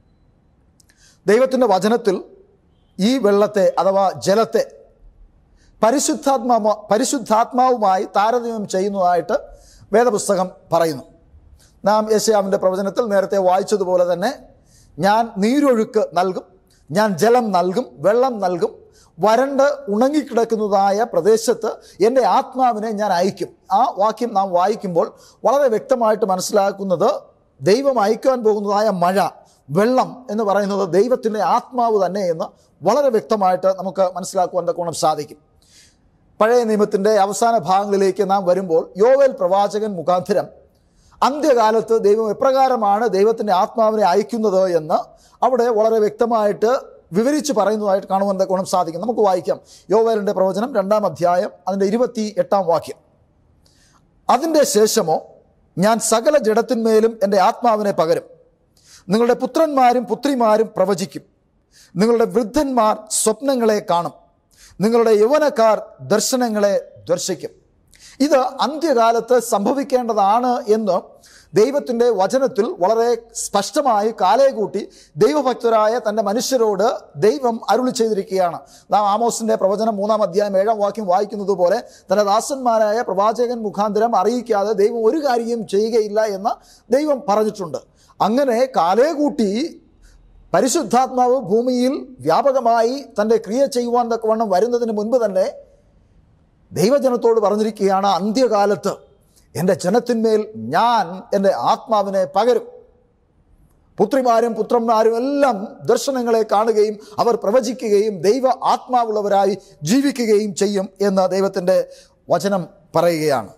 ദൈവത്തിൻ്റെ വചനത്തിൽ ഈ വെള്ളത്തെ അഥവാ ജലത്തെ പരിശുദ്ധാത്മാ പരിശുദ്ധാത്മാവുമായി താരതമ്യം ചെയ്യുന്നതായിട്ട് വേദപുസ്തകം പറയുന്നു നാം യേശയാവിൻ്റെ പ്രവചനത്തിൽ നേരത്തെ വായിച്ചതുപോലെ തന്നെ ഞാൻ നീരൊഴുക്ക് നൽകും ഞാൻ ജലം നൽകും വെള്ളം നൽകും വരണ്ട് ഉണങ്ങിക്കിടക്കുന്നതായ പ്രദേശത്ത് എൻ്റെ ആത്മാവിനെ ഞാൻ അയക്കും ആ വാക്യം നാം വായിക്കുമ്പോൾ വളരെ വ്യക്തമായിട്ട് മനസ്സിലാക്കുന്നത് ദൈവം അയക്കാൻ പോകുന്നതായ മഴ വെള്ളം എന്ന് പറയുന്നത് ദൈവത്തിൻ്റെ ആത്മാവ് തന്നെ എന്ന് വളരെ വ്യക്തമായിട്ട് നമുക്ക് മനസ്സിലാക്കുവാൻ തക്കോണം സാധിക്കും പഴയ നിയമത്തിൻ്റെ അവസാന ഭാഗങ്ങളിലേക്ക് നാം വരുമ്പോൾ യോവേൽ പ്രവാചകൻ മുഖാന്തരം അന്ത്യകാലത്ത് ദൈവം എപ്രകാരമാണ് ദൈവത്തിൻ്റെ ആത്മാവിനെ അയക്കുന്നത് എന്ന് അവിടെ വളരെ വ്യക്തമായിട്ട് വിവരിച്ച് പറയുന്നതായിട്ട് കാണുവാൻ തക്കോണം സാധിക്കും നമുക്ക് വായിക്കാം യോവേലിൻ്റെ പ്രവചനം രണ്ടാം അധ്യായം അതിൻ്റെ ഇരുപത്തി എട്ടാം വാക്യം അതിൻ്റെ ശേഷമോ ഞാൻ സകല ജഡത്തിന്മേലും എൻ്റെ ആത്മാവിനെ പകരും നിങ്ങളുടെ പുത്രന്മാരും പുത്രിമാരും പ്രവചിക്കും നിങ്ങളുടെ വൃദ്ധന്മാർ സ്വപ്നങ്ങളെ കാണും നിങ്ങളുടെ യൗവനക്കാർ ദർശനങ്ങളെ ദർശിക്കും ഇത് അന്ത്യകാലത്ത് സംഭവിക്കേണ്ടതാണ് എന്ന് ദൈവത്തിൻ്റെ വചനത്തിൽ വളരെ സ്പഷ്ടമായി കാലേ കൂട്ടി ദൈവഭക്തരായ തൻ്റെ മനുഷ്യരോട് ദൈവം അരുളി ചെയ്തിരിക്കുകയാണ് നാം ആമോസിൻ്റെ പ്രവചനം മൂന്നാം അധ്യായം ഏഴാം വാക്യം വായിക്കുന്നത് പോലെ തൻ്റെ ദാസന്മാരായ പ്രവാചകൻ മുഖാന്തരം അറിയിക്കാതെ ദൈവം ഒരു കാര്യവും ചെയ്യുകയില്ല എന്ന് ദൈവം പറഞ്ഞിട്ടുണ്ട് അങ്ങനെ കാലേ കൂട്ടി പരിശുദ്ധാത്മാവ് ഭൂമിയിൽ വ്യാപകമായി തൻ്റെ ക്രിയ ചെയ്യുവാൻ തക്കവണ്ണം വരുന്നതിന് മുൻപ് തന്നെ ദൈവജനത്തോട് പറഞ്ഞിരിക്കുകയാണ് അന്ത്യകാലത്ത് എൻ്റെ ജനത്തിന്മേൽ ഞാൻ എൻ്റെ ആത്മാവിനെ പകരും പുത്രിമാരും പുത്രന്മാരും എല്ലാം ദർശനങ്ങളെ കാണുകയും അവർ പ്രവചിക്കുകയും ദൈവ ആത്മാവുള്ളവരായി ജീവിക്കുകയും ചെയ്യും എന്ന് ദൈവത്തിൻ്റെ വചനം പറയുകയാണ്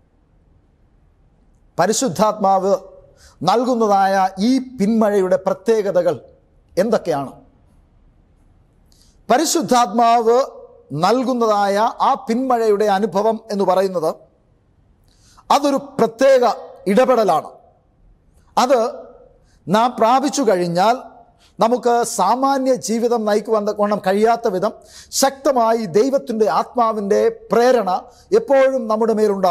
പരിശുദ്ധാത്മാവ് നൽകുന്നതായ ഈ പിന്മഴയുടെ പ്രത്യേകതകൾ എന്തൊക്കെയാണ് പരിശുദ്ധാത്മാവ് നൽകുന്നതായ ആ പിന്മഴയുടെ അനുഭവം എന്ന് പറയുന്നത് അതൊരു പ്രത്യേക ഇടപെടലാണ് അത് നാം പ്രാപിച്ചു കഴിഞ്ഞാൽ നമുക്ക് സാമാന്യ ജീവിതം നയിക്കുവാൻ തക്കവണ്ണം കഴിയാത്ത വിധം ശക്തമായി ദൈവത്തിൻ്റെ ആത്മാവിൻ്റെ പ്രേരണ എപ്പോഴും നമ്മുടെ മേലുണ്ടാകും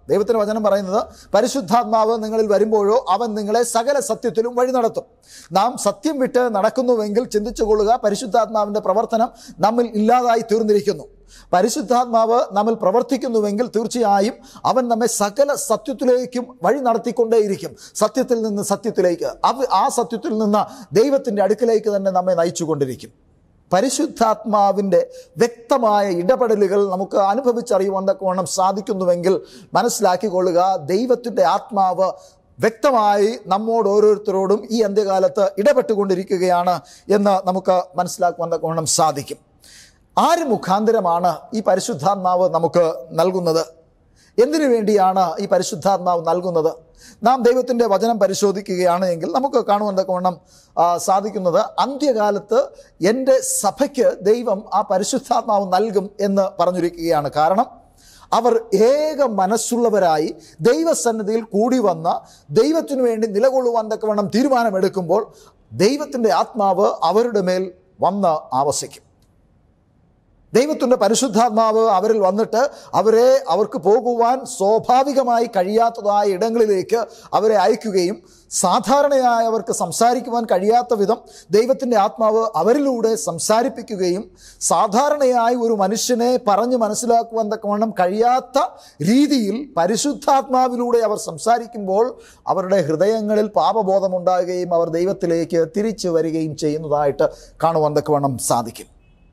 ദൈവത്തിന്റെ വചനം പറയുന്നത് പരിശുദ്ധാത്മാവ് നിങ്ങളിൽ വരുമ്പോഴോ അവൻ നിങ്ങളെ സകല സത്യത്തിലും വഴി നടത്തും നാം സത്യം വിട്ട് നടക്കുന്നുവെങ്കിൽ ചിന്തിച്ചു കൊള്ളുക പരിശുദ്ധാത്മാവിന്റെ പ്രവർത്തനം നമ്മിൽ ഇല്ലാതായി തീർന്നിരിക്കുന്നു പരിശുദ്ധാത്മാവ് നമ്മിൽ പ്രവർത്തിക്കുന്നുവെങ്കിൽ തീർച്ചയായും അവൻ നമ്മെ സകല സത്യത്തിലേക്കും വഴി നടത്തിക്കൊണ്ടേയിരിക്കും സത്യത്തിൽ നിന്ന് സത്യത്തിലേക്ക് അവ ആ സത്യത്തിൽ നിന്ന് ദൈവത്തിൻ്റെ അടുക്കിലേക്ക് തന്നെ നമ്മെ നയിച്ചുകൊണ്ടിരിക്കും പരിശുദ്ധാത്മാവിൻ്റെ വ്യക്തമായ ഇടപെടലുകൾ നമുക്ക് അനുഭവിച്ചറിയുവാൻ തക്കവണ്ണം സാധിക്കുന്നുവെങ്കിൽ മനസ്സിലാക്കിക്കൊള്ളുക ദൈവത്തിൻ്റെ ആത്മാവ് വ്യക്തമായി നമ്മോട് ഓരോരുത്തരോടും ഈ അന്ത്യകാലത്ത് ഇടപെട്ടുകൊണ്ടിരിക്കുകയാണ് എന്ന് നമുക്ക് മനസ്സിലാക്കുവാൻ തക്കവണ്ണം സാധിക്കും ആര് മുഖാന്തരമാണ് ഈ പരിശുദ്ധാത്മാവ് നമുക്ക് നൽകുന്നത് എന്തിനു വേണ്ടിയാണ് ഈ പരിശുദ്ധാത്മാവ് നൽകുന്നത് നാം ദൈവത്തിൻ്റെ വചനം പരിശോധിക്കുകയാണ് എങ്കിൽ നമുക്ക് കാണുവാൻ തക്കവണ്ണം ആ, സാധിക്കുന്നത് അന്ത്യകാലത്ത് എൻ്റെ സഭയ്ക്ക് ദൈവം ആ പരിശുദ്ധാത്മാവ് നൽകും എന്ന് പറഞ്ഞിരിക്കുകയാണ് കാരണം അവർ ഏക മനസ്സുള്ളവരായി ദൈവസന്നിധിയിൽ കൂടി വന്ന ദൈവത്തിനു വേണ്ടി നിലകൊള്ളുവാൻ തക്കവണ്ണം തീരുമാനമെടുക്കുമ്പോൾ ദൈവത്തിൻ്റെ ആത്മാവ് അവരുടെ മേൽ വന്ന് ആവസിക്കും ദൈവത്തിൻ്റെ പരിശുദ്ധാത്മാവ് അവരിൽ വന്നിട്ട് അവരെ അവർക്ക് പോകുവാൻ സ്വാഭാവികമായി കഴിയാത്തതായ ഇടങ്ങളിലേക്ക് അവരെ അയക്കുകയും സാധാരണയായി അവർക്ക് സംസാരിക്കുവാൻ കഴിയാത്ത വിധം ദൈവത്തിൻ്റെ ആത്മാവ് അവരിലൂടെ സംസാരിപ്പിക്കുകയും സാധാരണയായി ഒരു മനുഷ്യനെ പറഞ്ഞ് മനസ്സിലാക്കുവാൻ തക്കവണ്ണം കഴിയാത്ത രീതിയിൽ പരിശുദ്ധാത്മാവിലൂടെ അവർ സംസാരിക്കുമ്പോൾ അവരുടെ ഹൃദയങ്ങളിൽ പാപബോധമുണ്ടാകുകയും അവർ ദൈവത്തിലേക്ക് തിരിച്ചു വരികയും ചെയ്യുന്നതായിട്ട് കാണുവാൻ തക്കവണ്ണം സാധിക്കും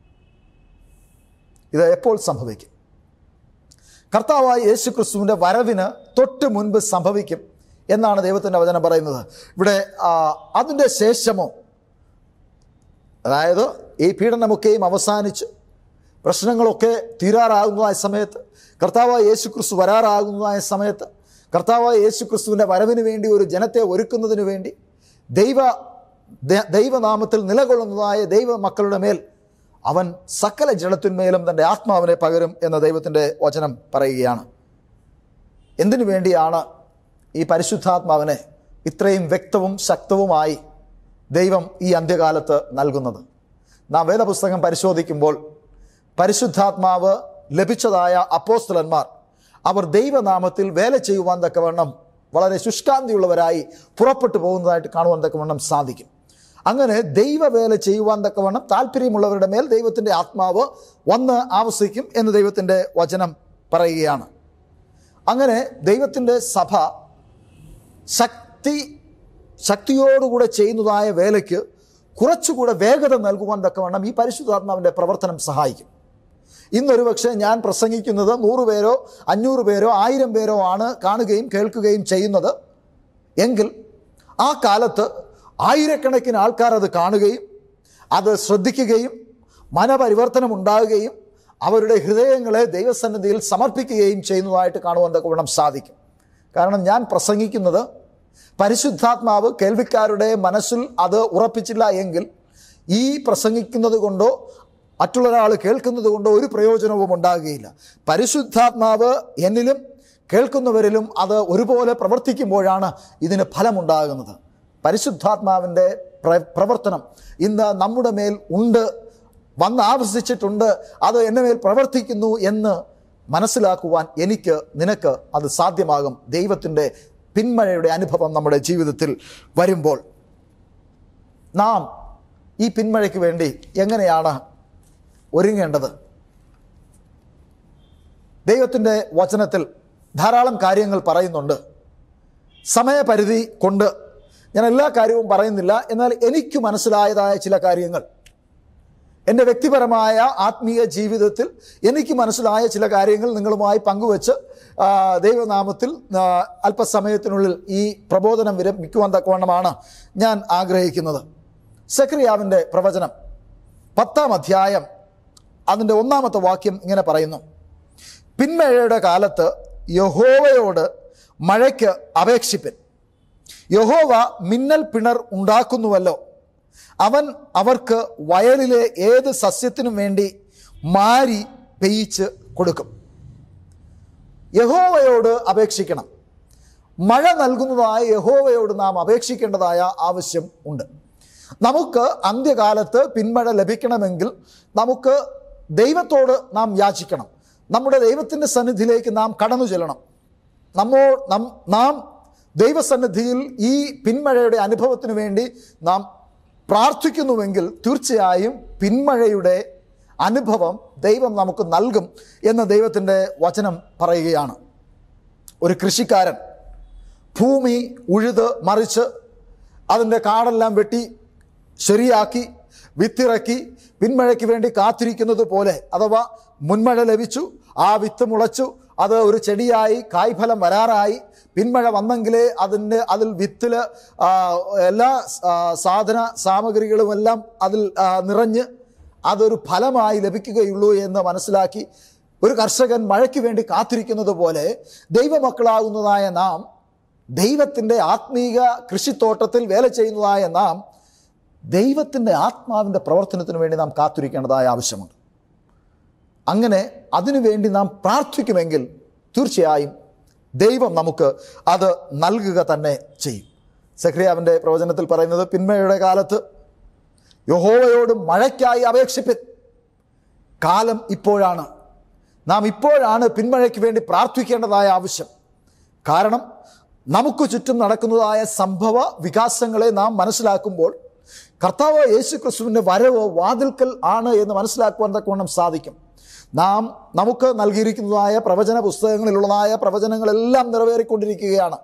ഇത് എപ്പോൾ സംഭവിക്കും കർത്താവായ യേശു ക്രിസ്തുവിൻ്റെ വരവിന് തൊട്ട് മുൻപ് സംഭവിക്കും എന്നാണ് ദൈവത്തിൻ്റെ വചനം പറയുന്നത് ഇവിടെ ആ, അതിൻ്റെ ശേഷമോ അതായത് ഈ പീഡനമൊക്കെയും അവസാനിച്ച് പ്രശ്നങ്ങളൊക്കെ തീരാറാകുന്നതായ സമയത്ത് കർത്താവായ യേശു ക്രിസ്തു വരാറാകുന്നതായ സമയത്ത് കർത്താവായ യേശു ക്രിസ്തുവിൻ്റെ വരവിന് വേണ്ടി ഒരു ജനത്തെ ഒരുക്കുന്നതിന് വേണ്ടി ദൈവ ദ- ദൈവനാമത്തിൽ നിലകൊള്ളുന്നതായ ദൈവ മക്കളുടെ മേൽ അവൻ സകല ജഡത്തിന്മേലും തൻ്റെ ആത്മാവിനെ പകരും എന്ന് ദൈവത്തിൻ്റെ വചനം പറയുകയാണ് എന്തിനു വേണ്ടിയാണ് ഈ പരിശുദ്ധാത്മാവിനെ ഇത്രയും വ്യക്തവും ശക്തവുമായി ദൈവം ഈ അന്ത്യകാലത്ത് നൽകുന്നത് നാം വേദപുസ്തകം പരിശോധിക്കുമ്പോൾ പരിശുദ്ധാത്മാവ് ലഭിച്ചതായ അപ്പോസ്തലന്മാർ അവർ ദൈവനാമത്തിൽ വേല ചെയ്യുവാൻ തക്കവണ്ണം വളരെ ശുഷ്കാന്തിയുള്ളവരായി പുറപ്പെട്ടു പോകുന്നതായിട്ട് കാണുവാൻ തക്കവണ്ണം സാധിക്കും അങ്ങനെ ദൈവവേല ചെയ്യുവാൻ തക്കവണ്ണം താല്പര്യമുള്ളവരുടെ മേൽ ദൈവത്തിൻ്റെ ആത്മാവ് വന്ന് ആവസിക്കും എന്ന് ദൈവത്തിൻ്റെ വചനം പറയുകയാണ് അങ്ങനെ ദൈവത്തിൻ്റെ സഭ ശക്തി ശക്തിയോടുകൂടെ ചെയ്യുന്നതായ വേലയ്ക്ക് കുറച്ചുകൂടെ വേഗത നൽകുവാൻ തക്കവണ്ണം ഈ പരിശുദ്ധാത്മാവിൻ്റെ പ്രവർത്തനം സഹായിക്കും ഇന്നൊരു പക്ഷേ ഞാൻ പ്രസംഗിക്കുന്നത് നൂറ് പേരോ അഞ്ഞൂറ് പേരോ ആയിരം പേരോ ആണ് കാണുകയും കേൾക്കുകയും ചെയ്യുന്നത് എങ്കിൽ ആ കാലത്ത് ആയിരക്കണക്കിന് ആൾക്കാർ അത് കാണുകയും അത് ശ്രദ്ധിക്കുകയും മനപരിവർത്തനം ഉണ്ടാകുകയും അവരുടെ ഹൃദയങ്ങളെ ദൈവസന്നിധിയിൽ സമർപ്പിക്കുകയും ചെയ്യുന്നതായിട്ട് കാണുവാൻ തക്കവണ്ണം സാധിക്കും കാരണം ഞാൻ പ്രസംഗിക്കുന്നത് പരിശുദ്ധാത്മാവ് കേൾവിക്കാരുടെ മനസ്സിൽ അത് ഉറപ്പിച്ചില്ല എങ്കിൽ ഈ പ്രസംഗിക്കുന്നത് കൊണ്ടോ മറ്റുള്ള ഒരാൾ കേൾക്കുന്നത് കൊണ്ടോ ഒരു പ്രയോജനവും ഉണ്ടാകുകയില്ല പരിശുദ്ധാത്മാവ് എന്നിലും കേൾക്കുന്നവരിലും അത് ഒരുപോലെ പ്രവർത്തിക്കുമ്പോഴാണ് ഇതിന് ഫലമുണ്ടാകുന്നത് പരിശുദ്ധാത്മാവിൻ്റെ പ്ര- പ്രവർത്തനം ഇന്ന് നമ്മുടെ മേൽ ഉണ്ട് വന്ന് ആവശ്യിച്ചിട്ടുണ്ട് അത് എൻ്റെ മേൽ പ്രവർത്തിക്കുന്നു എന്ന് മനസ്സിലാക്കുവാൻ എനിക്ക് നിനക്ക് അത് സാധ്യമാകും ദൈവത്തിൻ്റെ പിന്മഴയുടെ അനുഭവം നമ്മുടെ ജീവിതത്തിൽ വരുമ്പോൾ നാം ഈ പിന്മഴയ്ക്ക് വേണ്ടി എങ്ങനെയാണ് ഒരുങ്ങേണ്ടത് ദൈവത്തിൻ്റെ വചനത്തിൽ ധാരാളം കാര്യങ്ങൾ പറയുന്നുണ്ട് സമയപരിധി കൊണ്ട് ഞാൻ എല്ലാ കാര്യവും പറയുന്നില്ല എന്നാൽ എനിക്ക് മനസ്സിലായതായ ചില കാര്യങ്ങൾ എൻ്റെ വ്യക്തിപരമായ ആത്മീയ ജീവിതത്തിൽ എനിക്ക് മനസ്സിലായ ചില കാര്യങ്ങൾ നിങ്ങളുമായി പങ്കുവച്ച് ആ, ദൈവനാമത്തിൽ ആ, അല്പസമയത്തിനുള്ളിൽ ഈ പ്രബോധനം വിരമിക്കുവാൻ തക്കവണ്ണമാണ് ഞാൻ ആഗ്രഹിക്കുന്നത് സക്രിയാവിൻ്റെ പ്രവചനം പത്താം അധ്യായം അതിൻ്റെ ഒന്നാമത്തെ വാക്യം ഇങ്ങനെ പറയുന്നു പിന്മഴയുടെ കാലത്ത് യഹോവയോട് മഴയ്ക്ക് അപേക്ഷിപ്പിൻ യഹോവ മിന്നൽ പിണർ ഉണ്ടാക്കുന്നുവല്ലോ അവൻ അവർക്ക് വയലിലെ ഏത് സസ്യത്തിനും വേണ്ടി മാരി പെയ്ച്ച് കൊടുക്കും യഹോവയോട് അപേക്ഷിക്കണം മഴ നൽകുന്നതായ യഹോവയോട് നാം അപേക്ഷിക്കേണ്ടതായ ആവശ്യം ഉണ്ട് നമുക്ക് അന്ത്യകാലത്ത് പിന്മഴ ലഭിക്കണമെങ്കിൽ നമുക്ക് ദൈവത്തോട് നാം യാചിക്കണം നമ്മുടെ ദൈവത്തിൻ്റെ സന്നിധിയിലേക്ക് നാം കടന്നു ചെല്ലണം നമ്മോ നം നാം ദൈവസന്നിധിയിൽ ഈ പിന്മഴയുടെ അനുഭവത്തിന് വേണ്ടി നാം പ്രാർത്ഥിക്കുന്നുവെങ്കിൽ തീർച്ചയായും പിന്മഴയുടെ അനുഭവം ദൈവം നമുക്ക് നൽകും എന്ന് ദൈവത്തിൻ്റെ വചനം പറയുകയാണ് ഒരു കൃഷിക്കാരൻ ഭൂമി ഉഴുത് മറിച്ച് അതിൻ്റെ കാടെല്ലാം വെട്ടി ശരിയാക്കി വിത്തിറക്കി പിന്മഴയ്ക്ക് വേണ്ടി കാത്തിരിക്കുന്നത് പോലെ അഥവാ മുൻമഴ ലഭിച്ചു ആ വിത്ത് മുളച്ചു അത് ഒരു ചെടിയായി കായ്ഫലം വരാറായി പിന്മഴ വന്നെങ്കിലേ അതിൻ്റെ അതിൽ വിത്തിൽ ആ, എല്ലാ ആ, സാധന സാമഗ്രികളുമെല്ലാം അതിൽ ആ, നിറഞ്ഞ് അതൊരു ഫലമായി ലഭിക്കുകയുള്ളൂ എന്ന് മനസ്സിലാക്കി ഒരു കർഷകൻ മഴയ്ക്ക് വേണ്ടി കാത്തിരിക്കുന്നത് പോലെ ദൈവമക്കളാകുന്നതായ നാം ദൈവത്തിൻ്റെ ആത്മീക കൃഷിത്തോട്ടത്തിൽ വേല ചെയ്യുന്നതായ നാം ദൈവത്തിൻ്റെ ആത്മാവിൻ്റെ പ്രവർത്തനത്തിന് വേണ്ടി നാം കാത്തിരിക്കേണ്ടതായ ആവശ്യമുണ്ട് അങ്ങനെ അതിനുവേണ്ടി നാം പ്രാർത്ഥിക്കുമെങ്കിൽ തീർച്ചയായും ദൈവം നമുക്ക് അത് നൽകുക തന്നെ ചെയ്യും സഖ്രിയാവിൻ്റെ പ്രവചനത്തിൽ പറയുന്നത് പിന്മഴയുടെ കാലത്ത് യഹോവയോട് മഴയ്ക്കായി അപേക്ഷിപ്പിൻ കാലം ഇപ്പോഴാണ് നാം ഇപ്പോഴാണ് പിന്മഴയ്ക്ക് വേണ്ടി പ്രാർത്ഥിക്കേണ്ടതായ ആവശ്യം കാരണം നമുക്ക് ചുറ്റും നടക്കുന്നതായ സംഭവ വികാസങ്ങളെ നാം മനസ്സിലാക്കുമ്പോൾ കർത്താവ് യേശു ക്രിസ്തുവിൻ്റെ വരവ് വാതിൽക്കൽ ആണ് എന്ന് മനസ്സിലാക്കുവാൻ തക്കവണ്ണം സാധിക്കും നാം നമുക്ക് നൽകിയിരിക്കുന്നതായ പ്രവചന പുസ്തകങ്ങളിലുള്ളതായ പ്രവചനങ്ങളെല്ലാം നിറവേറിക്കൊണ്ടിരിക്കുകയാണ്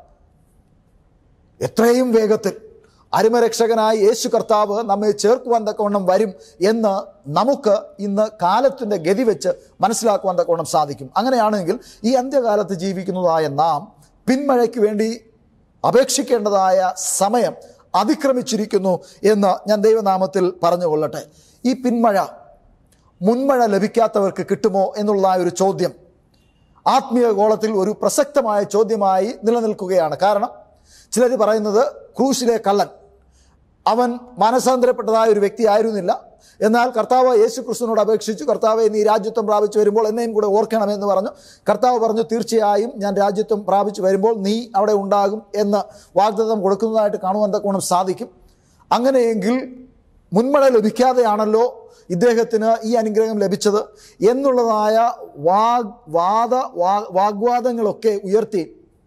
എത്രയും വേഗത്തിൽ അരുമരക്ഷകനായ യേശു കർത്താവ് നമ്മെ ചേർക്കുവാൻ തക്കവണ്ണം വരും എന്ന് നമുക്ക് ഇന്ന് കാലത്തിൻ്റെ ഗതി വെച്ച് മനസ്സിലാക്കുവാൻ തക്കവണ്ണം സാധിക്കും അങ്ങനെയാണെങ്കിൽ ഈ അന്ത്യകാലത്ത് ജീവിക്കുന്നതായ നാം പിന്മഴയ്ക്ക് വേണ്ടി അപേക്ഷിക്കേണ്ടതായ സമയം അതിക്രമിച്ചിരിക്കുന്നു എന്ന് ഞാൻ ദൈവനാമത്തിൽ പറഞ്ഞുകൊള്ളട്ടെ ഈ പിന്മഴ മുൻമഴ ലഭിക്കാത്തവർക്ക് കിട്ടുമോ എന്നുള്ളതായ ഒരു ചോദ്യം ആത്മീയ ഗോളത്തിൽ ഒരു പ്രസക്തമായ ചോദ്യമായി നിലനിൽക്കുകയാണ് കാരണം ചിലർ പറയുന്നത് ക്രൂശിലെ കള്ളൻ അവൻ മാനസാന്തരപ്പെട്ടതായ ഒരു വ്യക്തി ആയിരുന്നില്ല എന്നാൽ കർത്താവ് യേശു ക്രിസ്തുവിനോട് അപേക്ഷിച്ചു കർത്താവെ നീ രാജ്യത്വം പ്രാപിച്ചു വരുമ്പോൾ എന്നെയും കൂടെ ഓർക്കണമെന്ന് പറഞ്ഞു കർത്താവ് പറഞ്ഞു തീർച്ചയായും ഞാൻ രാജ്യത്വം പ്രാപിച്ചു വരുമ്പോൾ നീ അവിടെ ഉണ്ടാകും എന്ന് വാഗ്ദത്തം കൊടുക്കുന്നതായിട്ട് കാണുവാൻ തക്കോണം സാധിക്കും അങ്ങനെയെങ്കിൽ മുൻമഴ ലഭിക്കാതെയാണല്ലോ ഇദ്ദേഹത്തിന് ഈ അനുഗ്രഹം ലഭിച്ചത് എന്നുള്ളതായ വാഗ് വാദ വാ- വാഗ്വാദങ്ങളൊക്കെ ഉയർത്തി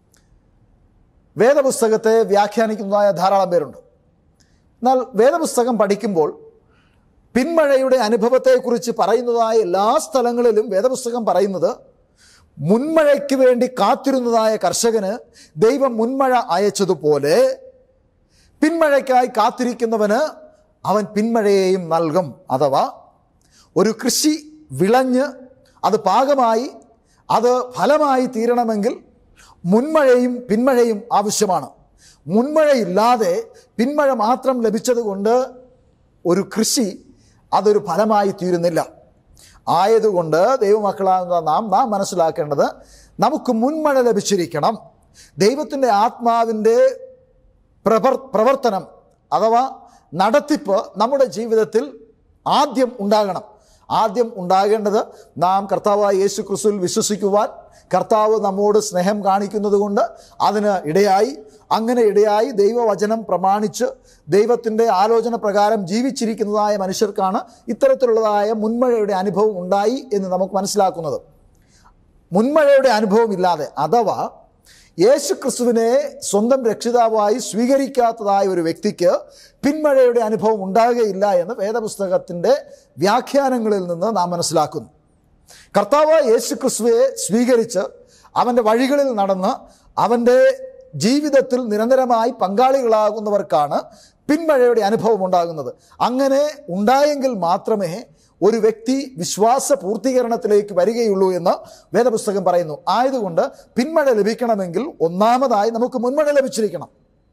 വേദപുസ്തകത്തെ വ്യാഖ്യാനിക്കുന്നതായ ധാരാളം പേരുണ്ട് എന്നാൽ വേദപുസ്തകം പഠിക്കുമ്പോൾ പിന്മഴയുടെ അനുഭവത്തെക്കുറിച്ച് പറയുന്നതായ എല്ലാ സ്ഥലങ്ങളിലും വേദപുസ്തകം പറയുന്നത് മുൻമഴയ്ക്ക് വേണ്ടി കാത്തിരുന്നതായ കർഷകന് ദൈവം മുൻമഴ അയച്ചതുപോലെ പിന്മഴയ്ക്കായി കാത്തിരിക്കുന്നവന് അവൻ പിന്മഴയെയും നൽകും അഥവാ ഒരു കൃഷി വിളഞ്ഞ് അത് പാകമായി അത് ഫലമായി തീരണമെങ്കിൽ മുൻമഴയും പിന്മഴയും ആവശ്യമാണ് മുൻമഴയില്ലാതെ പിന്മഴ മാത്രം ലഭിച്ചതുകൊണ്ട് ഒരു കൃഷി അതൊരു ഫലമായി തീരുന്നില്ല ആയതുകൊണ്ട് ദൈവമക്കളാകുന്ന നാം നാം മനസ്സിലാക്കേണ്ടത് നമുക്ക് മുൻമഴ ലഭിച്ചിരിക്കണം ദൈവത്തിൻ്റെ ആത്മാവിൻ്റെ പ്രവർ പ്രവർത്തനം അഥവാ നടത്തിപ്പ് നമ്മുടെ ജീവിതത്തിൽ ആദ്യം ഉണ്ടാകണം ആദ്യം ഉണ്ടാകേണ്ടത് നാം കർത്താവായ യേശു ക്രിസ്തുവിൽ വിശ്വസിക്കുവാൻ കർത്താവ് നമ്മോട് സ്നേഹം കാണിക്കുന്നത് കൊണ്ട് അതിന് ഇടയായി അങ്ങനെ ഇടയായി ദൈവവചനം പ്രമാണിച്ച് ദൈവത്തിൻ്റെ ആലോചന പ്രകാരം ജീവിച്ചിരിക്കുന്നതായ മനുഷ്യർക്കാണ് ഇത്തരത്തിലുള്ളതായ മുൻമഴയുടെ അനുഭവം ഉണ്ടായി എന്ന് നമുക്ക് മനസ്സിലാക്കുന്നത് മുൻമഴയുടെ അനുഭവം ഇല്ലാതെ അഥവാ യേശു ക്രിസ്തുവിനെ സ്വന്തം രക്ഷിതാവായി സ്വീകരിക്കാത്തതായ ഒരു വ്യക്തിക്ക് പിന്മഴയുടെ അനുഭവം ഉണ്ടാകുകയില്ല എന്ന് വേദപുസ്തകത്തിൻ്റെ വ്യാഖ്യാനങ്ങളിൽ നിന്ന് നാം മനസ്സിലാക്കുന്നു കർത്താവ് യേശു ക്രിസ്തുവെ സ്വീകരിച്ച് അവൻ്റെ വഴികളിൽ നടന്ന് അവൻ്റെ ജീവിതത്തിൽ നിരന്തരമായി പങ്കാളികളാകുന്നവർക്കാണ് പിന്മഴയുടെ അനുഭവം ഉണ്ടാകുന്നത് അങ്ങനെ ഉണ്ടായെങ്കിൽ മാത്രമേ ഒരു വ്യക്തി വിശ്വാസ പൂർത്തീകരണത്തിലേക്ക് വരികയുള്ളൂ എന്ന് വേദപുസ്തകം പറയുന്നു ആയതുകൊണ്ട് പിന്മഴ ലഭിക്കണമെങ്കിൽ ഒന്നാമതായി നമുക്ക് മുൻമഴ ലഭിച്ചിരിക്കണം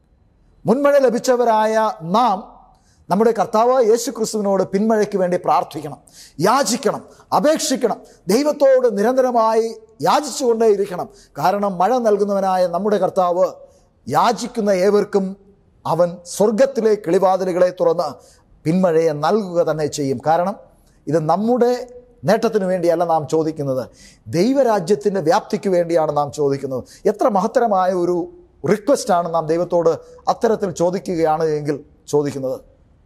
മുൻമഴ ലഭിച്ചവരായ നാം നമ്മുടെ കർത്താവ് യേശു ക്രിസ്തുവിനോട് പിന്മഴയ്ക്ക് വേണ്ടി പ്രാർത്ഥിക്കണം യാചിക്കണം അപേക്ഷിക്കണം ദൈവത്തോട് നിരന്തരമായി യാചിച്ചുകൊണ്ടേയിരിക്കണം കാരണം മഴ നൽകുന്നവനായ നമ്മുടെ കർത്താവ് യാചിക്കുന്ന ഏവർക്കും അവൻ സ്വർഗത്തിലെ കിളിവാതിലുകളെ തുറന്ന് പിന്മഴയെ നൽകുക തന്നെ ചെയ്യും കാരണം ഇത് നമ്മുടെ നേട്ടത്തിന് വേണ്ടിയല്ല നാം ചോദിക്കുന്നത് ദൈവരാജ്യത്തിൻ്റെ വ്യാപ്തിക്ക് വേണ്ടിയാണ് നാം ചോദിക്കുന്നത് എത്ര മഹത്തരമായ ഒരു റിക്വസ്റ്റാണ് നാം ദൈവത്തോട് അത്തരത്തിൽ ചോദിക്കുകയാണ് എങ്കിൽ ചോദിക്കുന്നത്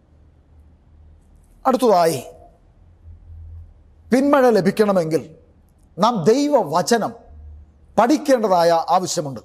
അടുത്തതായി പിന്മഴ ലഭിക്കണമെങ്കിൽ നാം ദൈവവചനം പഠിക്കേണ്ടതായ ആവശ്യമുണ്ട്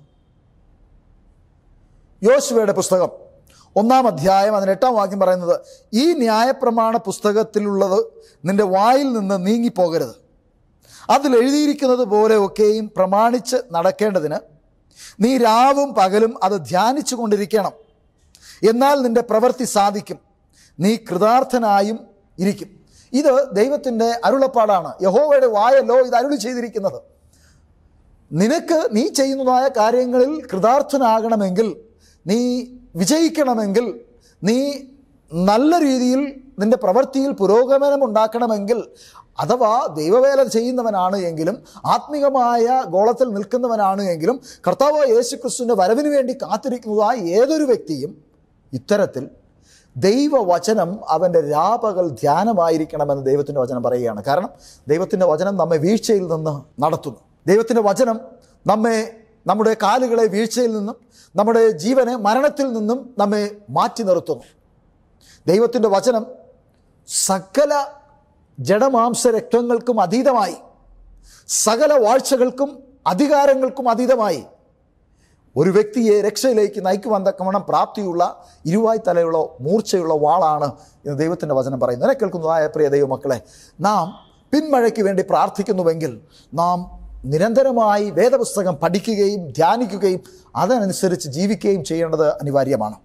യോശുവയുടെ പുസ്തകം ഒന്നാം അധ്യായം അതിന് എട്ടാം വാക്യം പറയുന്നത് ഈ ന്യായപ്രമാണ പുസ്തകത്തിലുള്ളത് നിന്റെ വായിൽ നിന്ന് നീങ്ങിപ്പോകരുത് അതിൽ എഴുതിയിരിക്കുന്നത് പോലെ ഒക്കെയും പ്രമാണിച്ച് നടക്കേണ്ടതിന് നീ രാവും പകലും അത് ധ്യാനിച്ചു കൊണ്ടിരിക്കണം എന്നാൽ നിന്റെ പ്രവൃത്തി സാധിക്കും നീ കൃതാർത്ഥനായും ഇരിക്കും ഇത് ദൈവത്തിൻ്റെ അരുളപ്പാടാണ് യഹോവയുടെ വായല്ലോ ഇത് അരുളി ചെയ്തിരിക്കുന്നത് നിനക്ക് നീ ചെയ്യുന്നതായ കാര്യങ്ങളിൽ കൃതാർത്ഥനാകണമെങ്കിൽ നീ വിജയിക്കണമെങ്കിൽ നീ നല്ല രീതിയിൽ നിന്റെ പ്രവൃത്തിയിൽ പുരോഗമനം ഉണ്ടാക്കണമെങ്കിൽ അഥവാ ദൈവവേല ചെയ്യുന്നവനാണ് എങ്കിലും ആത്മീകമായ ഗോളത്തിൽ നിൽക്കുന്നവനാണ് എങ്കിലും കർത്താവ് യേശു ക്രിസ്തുവിൻ്റെ വരവിന് വേണ്ടി കാത്തിരിക്കുന്നതായ ഏതൊരു വ്യക്തിയും ഇത്തരത്തിൽ ദൈവവചനം അവൻ്റെ രാപകൽ ധ്യാനമായിരിക്കണമെന്ന് ദൈവത്തിൻ്റെ വചനം പറയുകയാണ് കാരണം ദൈവത്തിൻ്റെ വചനം നമ്മെ വീഴ്ചയിൽ നിന്ന് നടത്തുന്നു ദൈവത്തിൻ്റെ വചനം നമ്മെ നമ്മുടെ കാലുകളെ വീഴ്ചയിൽ നിന്നും നമ്മുടെ ജീവനെ മരണത്തിൽ നിന്നും നമ്മെ മാറ്റി നിർത്തുന്നു ദൈവത്തിൻ്റെ വചനം സകല ജഡമാംസ രക്തങ്ങൾക്കും അതീതമായി സകല വാഴ്ചകൾക്കും അധികാരങ്ങൾക്കും അതീതമായി ഒരു വ്യക്തിയെ രക്ഷയിലേക്ക് നയിക്കുവാൻ തക്കവണ്ണം പ്രാപ്തിയുള്ള ഇരുവായ് തലയുള്ള മൂർച്ചയുള്ള വാളാണ് എന്ന് ദൈവത്തിൻ്റെ വചനം പറയുന്നത് എന്നെ കേൾക്കുന്നതായ പ്രിയ ദൈവമക്കളെ നാം പിന്മഴയ്ക്ക് വേണ്ടി പ്രാർത്ഥിക്കുന്നുവെങ്കിൽ നാം നിരന്തരമായി വേദപുസ്തകം പഠിക്കുകയും ധ്യാനിക്കുകയും അതനുസരിച്ച് ജീവിക്കുകയും ചെയ്യേണ്ടത് അനിവാര്യമാണ്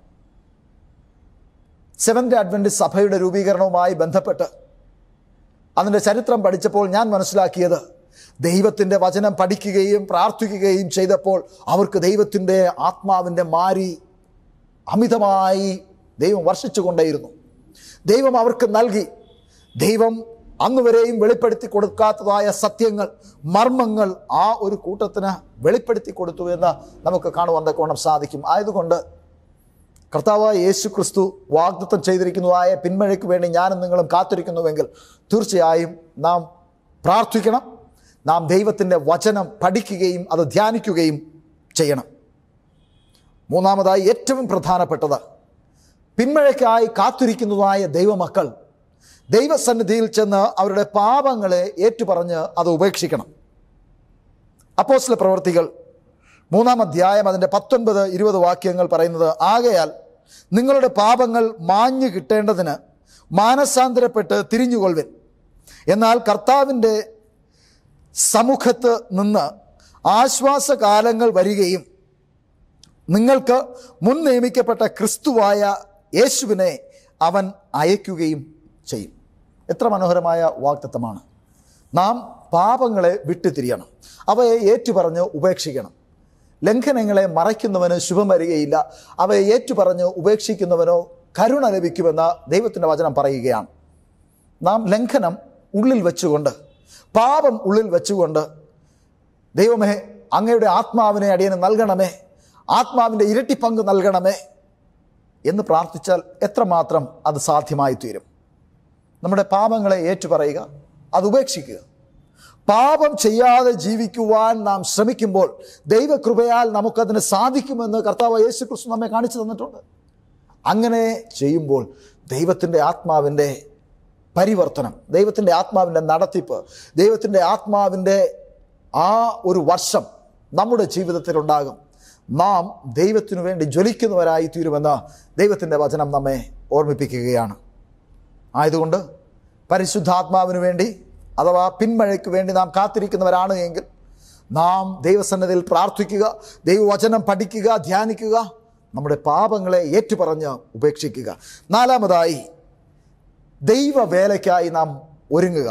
സെവൻത് അഡ്വൻറ്റിസ്റ്റ് സഭയുടെ രൂപീകരണവുമായി ബന്ധപ്പെട്ട് അതിൻ്റെ ചരിത്രം പഠിച്ചപ്പോൾ ഞാൻ മനസ്സിലാക്കിയത് ദൈവത്തിൻ്റെ വചനം പഠിക്കുകയും പ്രാർത്ഥിക്കുകയും ചെയ്തപ്പോൾ അവർക്ക് ദൈവത്തിൻ്റെ ആത്മാവിൻ്റെ മാരി അമിതമായി ദൈവം വർഷിച്ചു കൊണ്ടേയിരുന്നു ദൈവം അവർക്ക് നൽകി ദൈവം അന്നുവരെയും വെളിപ്പെടുത്തി കൊടുക്കാത്തതായ സത്യങ്ങൾ മർമ്മങ്ങൾ ആ ഒരു കൂട്ടത്തിന് വെളിപ്പെടുത്തി കൊടുത്തു എന്ന് നമുക്ക് കാണുവാൻ തക്കവണ്ണം സാധിക്കും ആയതുകൊണ്ട് കർത്താവായ യേശു ക്രിസ്തു വാഗ്ദത്തം ചെയ്തിരിക്കുന്നതായ പിന്മഴയ്ക്ക് വേണ്ടി ഞാനും നിങ്ങളും കാത്തിരിക്കുന്നുവെങ്കിൽ തീർച്ചയായും നാം പ്രാർത്ഥിക്കണം നാം ദൈവത്തിൻ്റെ വചനം പഠിക്കുകയും അത് ധ്യാനിക്കുകയും ചെയ്യണം മൂന്നാമതായി ഏറ്റവും പ്രധാനപ്പെട്ടത് പിന്മഴയ്ക്കായി കാത്തിരിക്കുന്നതായ ദൈവമക്കൾ ദൈവസന്നിധിയിൽ ചെന്ന് അവരുടെ പാപങ്ങളെ ഏറ്റുപറഞ്ഞ് അത് ഉപേക്ഷിക്കണം അപ്പോസ്ല പ്രവർത്തികൾ മൂന്നാം അധ്യായം അതിൻ്റെ പത്തൊൻപത് ഇരുപത് വാക്യങ്ങൾ പറയുന്നത് ആകയാൽ നിങ്ങളുടെ പാപങ്ങൾ മാഞ്ഞു കിട്ടേണ്ടതിന് മാനസാന്തരപ്പെട്ട് തിരിഞ്ഞുകൊള്ളുവിൻ എന്നാൽ കർത്താവിൻ്റെ സമുഖത്ത് നിന്ന് ആശ്വാസകാലങ്ങൾ വരികയും നിങ്ങൾക്ക് മുൻ നിയമിക്കപ്പെട്ട ക്രിസ്തുവായ യേശുവിനെ അവൻ അയക്കുകയും ചെയ്യും എത്ര മനോഹരമായ വാക്തത്വമാണ് നാം പാപങ്ങളെ വിട്ടുതിരിയണം അവയെ ഏറ്റുപറഞ്ഞ് ഉപേക്ഷിക്കണം ലംഘനങ്ങളെ മറയ്ക്കുന്നവന് ശുഭം വരികയില്ല അവയെ ഏറ്റുപറഞ്ഞ് ഉപേക്ഷിക്കുന്നവനോ കരുണ ലഭിക്കുമെന്ന് ദൈവത്തിൻ്റെ വചനം പറയുകയാണ് നാം ലംഘനം ഉള്ളിൽ വെച്ചുകൊണ്ട് പാപം ഉള്ളിൽ വെച്ചുകൊണ്ട് ദൈവമേ അങ്ങയുടെ ആത്മാവിനെ അടിയന് നൽകണമേ ആത്മാവിൻ്റെ ഇരട്ടി പങ്ക് നൽകണമേ എന്ന് പ്രാർത്ഥിച്ചാൽ എത്രമാത്രം അത് സാധ്യമായി തീരും നമ്മുടെ പാപങ്ങളെ ഏറ്റുപറയുക അത് ഉപേക്ഷിക്കുക പാപം ചെയ്യാതെ ജീവിക്കുവാൻ നാം ശ്രമിക്കുമ്പോൾ ദൈവകൃപയാൽ നമുക്കതിന് സാധിക്കുമെന്ന് കർത്താവ് യേശു ക്രിസ്തു നമ്മെ കാണിച്ചു തന്നിട്ടുണ്ട് അങ്ങനെ ചെയ്യുമ്പോൾ ദൈവത്തിൻ്റെ ആത്മാവിൻ്റെ പരിവർത്തനം ദൈവത്തിൻ്റെ ആത്മാവിൻ്റെ നടത്തിപ്പ് ദൈവത്തിൻ്റെ ആത്മാവിൻ്റെ ആ ഒരു വർഷം നമ്മുടെ ജീവിതത്തിലുണ്ടാകും നാം ദൈവത്തിനു വേണ്ടി ജ്വലിക്കുന്നവരായി തീരുമെന്ന് ദൈവത്തിൻ്റെ വചനം നമ്മെ ഓർമ്മിപ്പിക്കുകയാണ് ആയതുകൊണ്ട് പരിശുദ്ധാത്മാവിന് വേണ്ടി അഥവാ പിന്മഴയ്ക്ക് വേണ്ടി നാം കാത്തിരിക്കുന്നവരാണ് എങ്കിൽ നാം ദൈവസന്നതിയിൽ പ്രാർത്ഥിക്കുക ദൈവവചനം പഠിക്കുക ധ്യാനിക്കുക നമ്മുടെ പാപങ്ങളെ ഏറ്റുപറഞ്ഞ് ഉപേക്ഷിക്കുക നാലാമതായി ദൈവവേലയ്ക്കായി നാം ഒരുങ്ങുക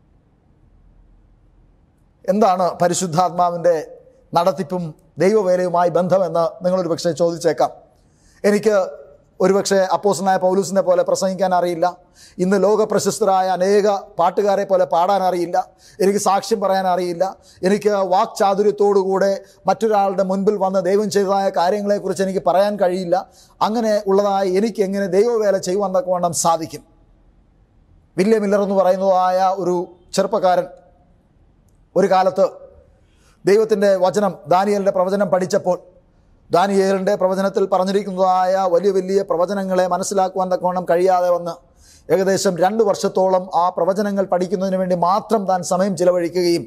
എന്താണ് പരിശുദ്ധാത്മാവിൻ്റെ നടത്തിപ്പും ദൈവവേലയുമായി ബന്ധമെന്ന് നിങ്ങളൊരു പക്ഷേ ചോദിച്ചേക്കാം എനിക്ക് ഒരുപക്ഷെ അപ്പോസനായ പൗലൂസിനെ പോലെ പ്രസംഗിക്കാൻ അറിയില്ല ഇന്ന് ലോക പ്രശസ്തരായ അനേക പാട്ടുകാരെ പോലെ പാടാൻ അറിയില്ല എനിക്ക് സാക്ഷ്യം പറയാൻ അറിയില്ല എനിക്ക് വാക്ചാതുര്യത്തോടുകൂടെ മറ്റൊരാളുടെ മുൻപിൽ വന്ന് ദൈവം ചെയ്തതായ കാര്യങ്ങളെക്കുറിച്ച് എനിക്ക് പറയാൻ കഴിയില്ല അങ്ങനെ ഉള്ളതായി എനിക്ക് എങ്ങനെ ദൈവവേല ചെയ്യുവാൻ തക്കവണ്ണം സാധിക്കും വില്യം മില്ലർ എന്ന് പറയുന്നതായ ഒരു ചെറുപ്പക്കാരൻ ഒരു കാലത്ത് ദൈവത്തിൻ്റെ വചനം ദാനിയലിൻ്റെ പ്രവചനം പഠിച്ചപ്പോൾ ദാനിയേലിൻ്റെ പ്രവചനത്തിൽ പറഞ്ഞിരിക്കുന്നതായ വലിയ വലിയ പ്രവചനങ്ങളെ മനസ്സിലാക്കുവാൻ തക്കവണ്ണം കഴിയാതെ വന്ന് ഏകദേശം രണ്ട് വർഷത്തോളം ആ പ്രവചനങ്ങൾ പഠിക്കുന്നതിന് വേണ്ടി മാത്രം താൻ സമയം ചിലവഴിക്കുകയും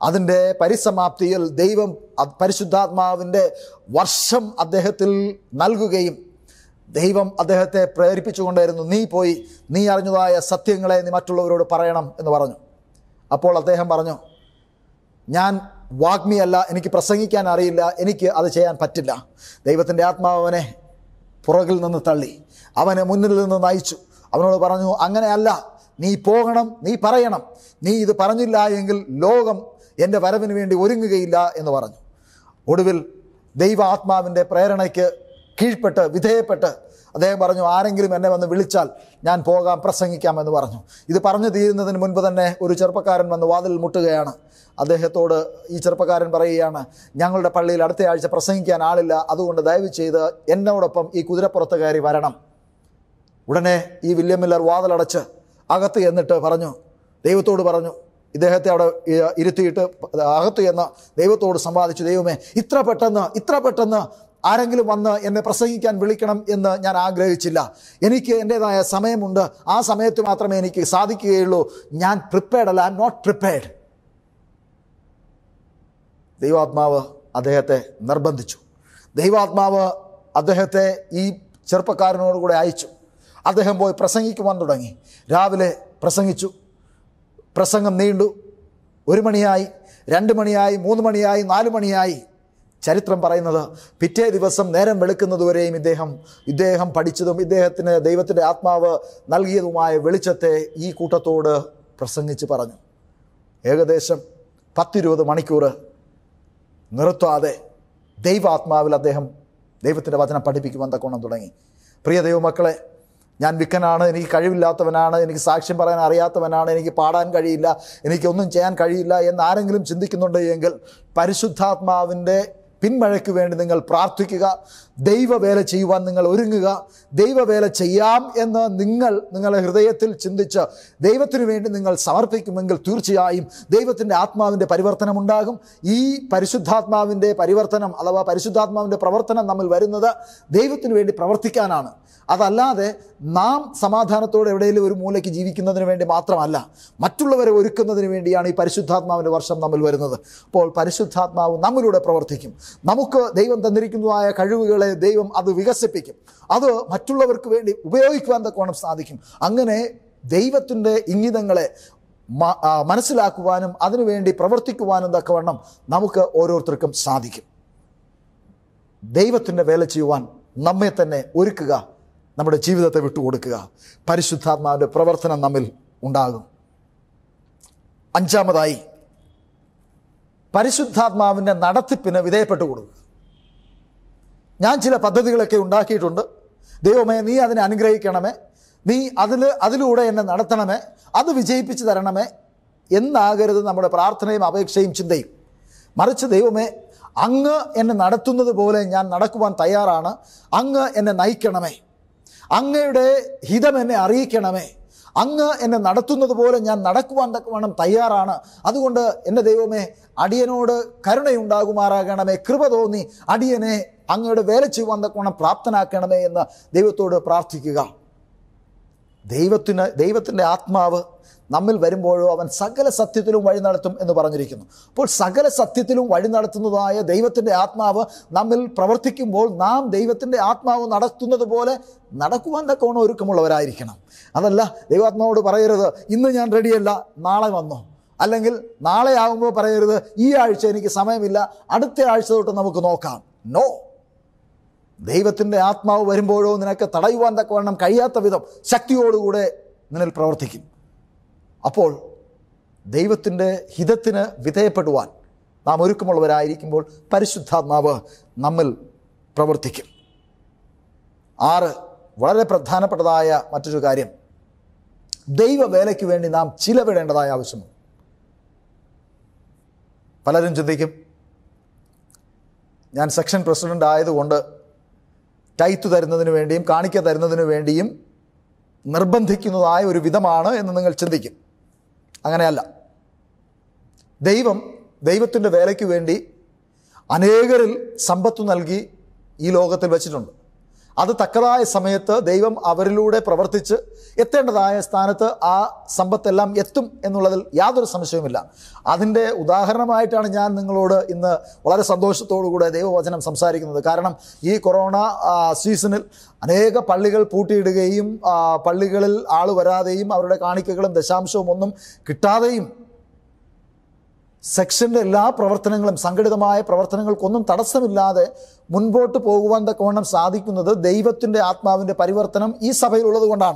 അതിൻ്റെ പരിസമാപ്തിയിൽ ദൈവം അത് പരിശുദ്ധാത്മാവിൻ്റെ വർഷം അദ്ദേഹത്തിൽ നൽകുകയും ദൈവം അദ്ദേഹത്തെ പ്രേരിപ്പിച്ചുകൊണ്ടായിരുന്നു നീ പോയി നീ അറിഞ്ഞതായ സത്യങ്ങളെ നീ മറ്റുള്ളവരോട് പറയണം എന്ന് പറഞ്ഞു അപ്പോൾ അദ്ദേഹം പറഞ്ഞു ഞാൻ വാഗ്മിയല്ല എനിക്ക് പ്രസംഗിക്കാൻ അറിയില്ല എനിക്ക് അത് ചെയ്യാൻ പറ്റില്ല ദൈവത്തിൻ്റെ ആത്മാവ് അവനെ പുറകിൽ നിന്ന് തള്ളി അവനെ മുന്നിൽ നിന്ന് നയിച്ചു അവനോട് പറഞ്ഞു അങ്ങനെയല്ല നീ പോകണം നീ പറയണം നീ ഇത് പറഞ്ഞില്ല എങ്കിൽ ലോകം എൻ്റെ വരവിന് വേണ്ടി ഒരുങ്ങുകയില്ല എന്ന് പറഞ്ഞു ഒടുവിൽ ദൈവ ആത്മാവിൻ്റെ പ്രേരണയ്ക്ക് കീഴ്പ്പെട്ട് വിധേയപ്പെട്ട് അദ്ദേഹം പറഞ്ഞു ആരെങ്കിലും എന്നെ വന്ന് വിളിച്ചാൽ ഞാൻ പോകാം പ്രസംഗിക്കാം എന്ന് പറഞ്ഞു ഇത് പറഞ്ഞു തീരുന്നതിന് മുൻപ് തന്നെ ഒരു ചെറുപ്പക്കാരൻ വന്ന് വാതിൽ മുട്ടുകയാണ് അദ്ദേഹത്തോട് ഈ ചെറുപ്പക്കാരൻ പറയുകയാണ് ഞങ്ങളുടെ പള്ളിയിൽ അടുത്ത ആഴ്ച പ്രസംഗിക്കാൻ ആളില്ല അതുകൊണ്ട് ദയവ് ചെയ്ത് എന്നോടൊപ്പം ഈ കുതിരപ്പുറത്ത് കയറി വരണം ഉടനെ ഈ വില്യം മില്ലർ വാതിലടച്ച് അകത്ത് എന്നിട്ട് പറഞ്ഞു ദൈവത്തോട് പറഞ്ഞു ഇദ്ദേഹത്തെ അവിടെ ഇ- ഇരുത്തിയിട്ട് അകത്ത് എന്ന് ദൈവത്തോട് സമ്പാദിച്ചു ദൈവമേ ഇത്ര പെട്ടെന്ന് ഇത്ര പെട്ടെന്ന് ആരെങ്കിലും വന്ന് എന്നെ പ്രസംഗിക്കാൻ വിളിക്കണം എന്ന് ഞാൻ ആഗ്രഹിച്ചില്ല എനിക്ക് എൻ്റെതായ സമയമുണ്ട് ആ സമയത്ത് മാത്രമേ എനിക്ക് സാധിക്കുകയുള്ളൂ ഞാൻ പ്രിപ്പയർഡ് അല്ല ഐ എം നോട്ട് പ്രിപ്പയർഡ് ദൈവാത്മാവ് അദ്ദേഹത്തെ നിർബന്ധിച്ചു ദൈവാത്മാവ് അദ്ദേഹത്തെ ഈ ചെറുപ്പക്കാരനോട് കൂടെ അയച്ചു അദ്ദേഹം പോയി പ്രസംഗിക്കുവാൻ തുടങ്ങി രാവിലെ പ്രസംഗിച്ചു പ്രസംഗം നീണ്ടു ഒരു മണിയായി രണ്ട് മണിയായി മൂന്ന് മണിയായി നാല് മണിയായി ചരിത്രം പറയുന്നത് പിറ്റേ ദിവസം നേരം വെളുക്കുന്നതുവരെയും ഇദ്ദേഹം ഇദ്ദേഹം പഠിച്ചതും ഇദ്ദേഹത്തിന് ദൈവത്തിൻ്റെ ആത്മാവ് നൽകിയതുമായ വെളിച്ചത്തെ ഈ കൂട്ടത്തോട് പ്രസംഗിച്ച് പറഞ്ഞു ഏകദേശം പത്തിരുപത് മണിക്കൂർ നിർത്താതെ ദൈവാത്മാവിൽ അദ്ദേഹം ദൈവത്തിൻ്റെ വചനം പഠിപ്പിക്കുവാൻ തക്കോണം തുടങ്ങി പ്രിയ ദൈവമക്കളെ ഞാൻ വിക്കനാണ് എനിക്ക് കഴിവില്ലാത്തവനാണ് എനിക്ക് സാക്ഷ്യം പറയാൻ അറിയാത്തവനാണ് എനിക്ക് പാടാൻ കഴിയില്ല എനിക്കൊന്നും ചെയ്യാൻ കഴിയില്ല എന്ന് ആരെങ്കിലും ചിന്തിക്കുന്നുണ്ട് എങ്കിൽ പരിശുദ്ധാത്മാവിൻ്റെ പിന്മഴയ്ക്ക് വേണ്ടി നിങ്ങൾ പ്രാർത്ഥിക്കുക ദൈവവേല ചെയ്യുവാൻ നിങ്ങൾ ഒരുങ്ങുക ദൈവവേല ചെയ്യാം എന്ന് നിങ്ങൾ നിങ്ങളുടെ ഹൃദയത്തിൽ ചിന്തിച്ച് ദൈവത്തിനു വേണ്ടി നിങ്ങൾ സമർപ്പിക്കുമെങ്കിൽ തീർച്ചയായും ദൈവത്തിൻ്റെ ആത്മാവിൻ്റെ പരിവർത്തനം ഉണ്ടാകും ഈ പരിശുദ്ധാത്മാവിൻ്റെ പരിവർത്തനം അഥവാ പരിശുദ്ധാത്മാവിൻ്റെ പ്രവർത്തനം നമ്മൾ വരുന്നത് ദൈവത്തിനു വേണ്ടി പ്രവർത്തിക്കാനാണ് അതല്ലാതെ നാം സമാധാനത്തോടെ എവിടെയെങ്കിലും ഒരു മൂലയ്ക്ക് ജീവിക്കുന്നതിന് വേണ്ടി മാത്രമല്ല മറ്റുള്ളവരെ ഒരുക്കുന്നതിന് വേണ്ടിയാണ് ഈ പരിശുദ്ധാത്മാവിൻ്റെ വർഷം നമ്മൾ വരുന്നത് അപ്പോൾ പരിശുദ്ധാത്മാവ് നമ്മിലൂടെ പ്രവർത്തിക്കും നമുക്ക് ദൈവം തന്നിരിക്കുന്നതായ കഴിവുകളെ ദൈവം അത് വികസിപ്പിക്കും അത് മറ്റുള്ളവർക്ക് വേണ്ടി ഉപയോഗിക്കുവാൻ തക്കോണം സാധിക്കും അങ്ങനെ ദൈവത്തിൻ്റെ ഇംഗിതങ്ങളെ മ- ആ, മനസ്സിലാക്കുവാനും അതിനുവേണ്ടി പ്രവർത്തിക്കുവാനും തക്കവണ്ണം നമുക്ക് ഓരോരുത്തർക്കും സാധിക്കും ദൈവത്തിൻ്റെ വേല ചെയ്യുവാൻ നമ്മെ തന്നെ ഒരുക്കുക നമ്മുടെ ജീവിതത്തെ വിട്ടുകൊടുക്കുക പരിശുദ്ധാത്മാവിൻ്റെ പ്രവർത്തനം നമ്മിൽ ഉണ്ടാകും അഞ്ചാമതായി പരിശുദ്ധാത്മാവിൻ്റെ നടത്തിപ്പിന് വിധേയപ്പെട്ടു കൊടുക്കുക ഞാൻ ചില പദ്ധതികളൊക്കെ ഉണ്ടാക്കിയിട്ടുണ്ട് ദൈവമേ നീ അതിനെ അനുഗ്രഹിക്കണമേ നീ അതിൽ അതിലൂടെ എന്നെ നടത്തണമേ അത് വിജയിപ്പിച്ച് തരണമേ എന്നാകരുത് നമ്മുടെ പ്രാർത്ഥനയും അപേക്ഷയും ചിന്തയും മറിച്ച് ദൈവമേ അങ്ങ് എന്നെ നടത്തുന്നത് പോലെ ഞാൻ നടക്കുവാൻ തയ്യാറാണ് അങ്ങ് എന്നെ നയിക്കണമേ അങ്ങയുടെ ഹിതം എന്നെ അറിയിക്കണമേ അങ്ങ് എന്നെ നടത്തുന്നത് പോലെ ഞാൻ നടക്കുവാൻ തക്കവണ്ണം തയ്യാറാണ് അതുകൊണ്ട് എൻ്റെ ദൈവമേ അടിയനോട് കരുണയുണ്ടാകുമാറാകണമേ കൃപ തോന്നി അടിയനെ അങ്ങയുടെ വേല ചെയ്യുവാൻ തക്കവണ്ണം പ്രാപ്തനാക്കണമേ എന്ന് ദൈവത്തോട് പ്രാർത്ഥിക്കുക ദൈവത്തിന് ദൈവത്തിൻ്റെ ആത്മാവ് നമ്മിൽ വരുമ്പോഴോ അവൻ സകല സത്യത്തിലും വഴി നടത്തും എന്ന് പറഞ്ഞിരിക്കുന്നു അപ്പോൾ സകല സത്യത്തിലും വഴി നടത്തുന്നതായ ദൈവത്തിൻ്റെ ആത്മാവ് നമ്മിൽ പ്രവർത്തിക്കുമ്പോൾ നാം ദൈവത്തിൻ്റെ ആത്മാവ് നടത്തുന്നത് പോലെ നടക്കുവാൻ തക്കവണ്ണം ഒരുക്കമുള്ളവരായിരിക്കണം അതല്ല ദൈവാത്മാവോട് പറയരുത് ഇന്ന് ഞാൻ റെഡിയല്ല നാളെ വന്നോ അല്ലെങ്കിൽ നാളെ ആകുമ്പോൾ പറയരുത് ഈ ആഴ്ച എനിക്ക് സമയമില്ല അടുത്ത ആഴ്ച തൊട്ട് നമുക്ക് നോക്കാം നോ ദൈവത്തിൻ്റെ ആത്മാവ് വരുമ്പോഴോ നിനക്ക് തടയുവാൻ തക്കവണ്ണം കഴിയാത്ത വിധം ശക്തിയോടുകൂടെ നിന്നിൽ പ്രവർത്തിക്കും അപ്പോൾ ദൈവത്തിൻ്റെ ഹിതത്തിന് വിധേയപ്പെടുവാൻ നാം ഒരുക്കമുള്ളവരായിരിക്കുമ്പോൾ പരിശുദ്ധാത്മാവ് നമ്മിൽ പ്രവർത്തിക്കും ആറ് വളരെ പ്രധാനപ്പെട്ടതായ മറ്റൊരു കാര്യം ദൈവവേലയ്ക്ക് വേണ്ടി നാം ചിലവിടേണ്ടതായ ആവശ്യമുണ്ട് പലരും ചിന്തിക്കും ഞാൻ സെക്ഷൻ പ്രസിഡൻ്റ് ആയതുകൊണ്ട് ടൈത്ത് തരുന്നതിന് വേണ്ടിയും കാണിക്ക തരുന്നതിന് വേണ്ടിയും നിർബന്ധിക്കുന്നതായ ഒരു വിധമാണ് എന്ന് നിങ്ങൾ ചിന്തിക്കും അങ്ങനെയല്ല ദൈവം ദൈവത്തിൻ്റെ വേലയ്ക്ക് വേണ്ടി അനേകരിൽ സമ്പത്ത് നൽകി ഈ ലോകത്തിൽ വെച്ചിട്ടുണ്ട് അത് തക്കതായ സമയത്ത് ദൈവം അവരിലൂടെ പ്രവർത്തിച്ച് എത്തേണ്ടതായ സ്ഥാനത്ത് ആ സമ്പത്തെല്ലാം എത്തും എന്നുള്ളതിൽ യാതൊരു സംശയവുമില്ല അതിൻ്റെ ഉദാഹരണമായിട്ടാണ് ഞാൻ നിങ്ങളോട് ഇന്ന് വളരെ സന്തോഷത്തോടുകൂടെ ദൈവവചനം സംസാരിക്കുന്നത് കാരണം ഈ കൊറോണ ആ, സീസണിൽ അനേക പള്ളികൾ പൂട്ടിയിടുകയും ആ, പള്ളികളിൽ ആൾ വരാതെയും അവരുടെ കാണിക്കകളും ദശാംശവും ഒന്നും കിട്ടാതെയും സെക്ഷൻ്റെ എല്ലാ പ്രവർത്തനങ്ങളും സംഘടിതമായ പ്രവർത്തനങ്ങൾക്കൊന്നും തടസ്സമില്ലാതെ മുൻപോട്ട് പോകുവാൻ തക്കവണ്ണം സാധിക്കുന്നത് ദൈവത്തിൻ്റെ ആത്മാവിൻ്റെ പരിവർത്തനം ഈ സഭയിലുള്ളത് കൊണ്ടാണ്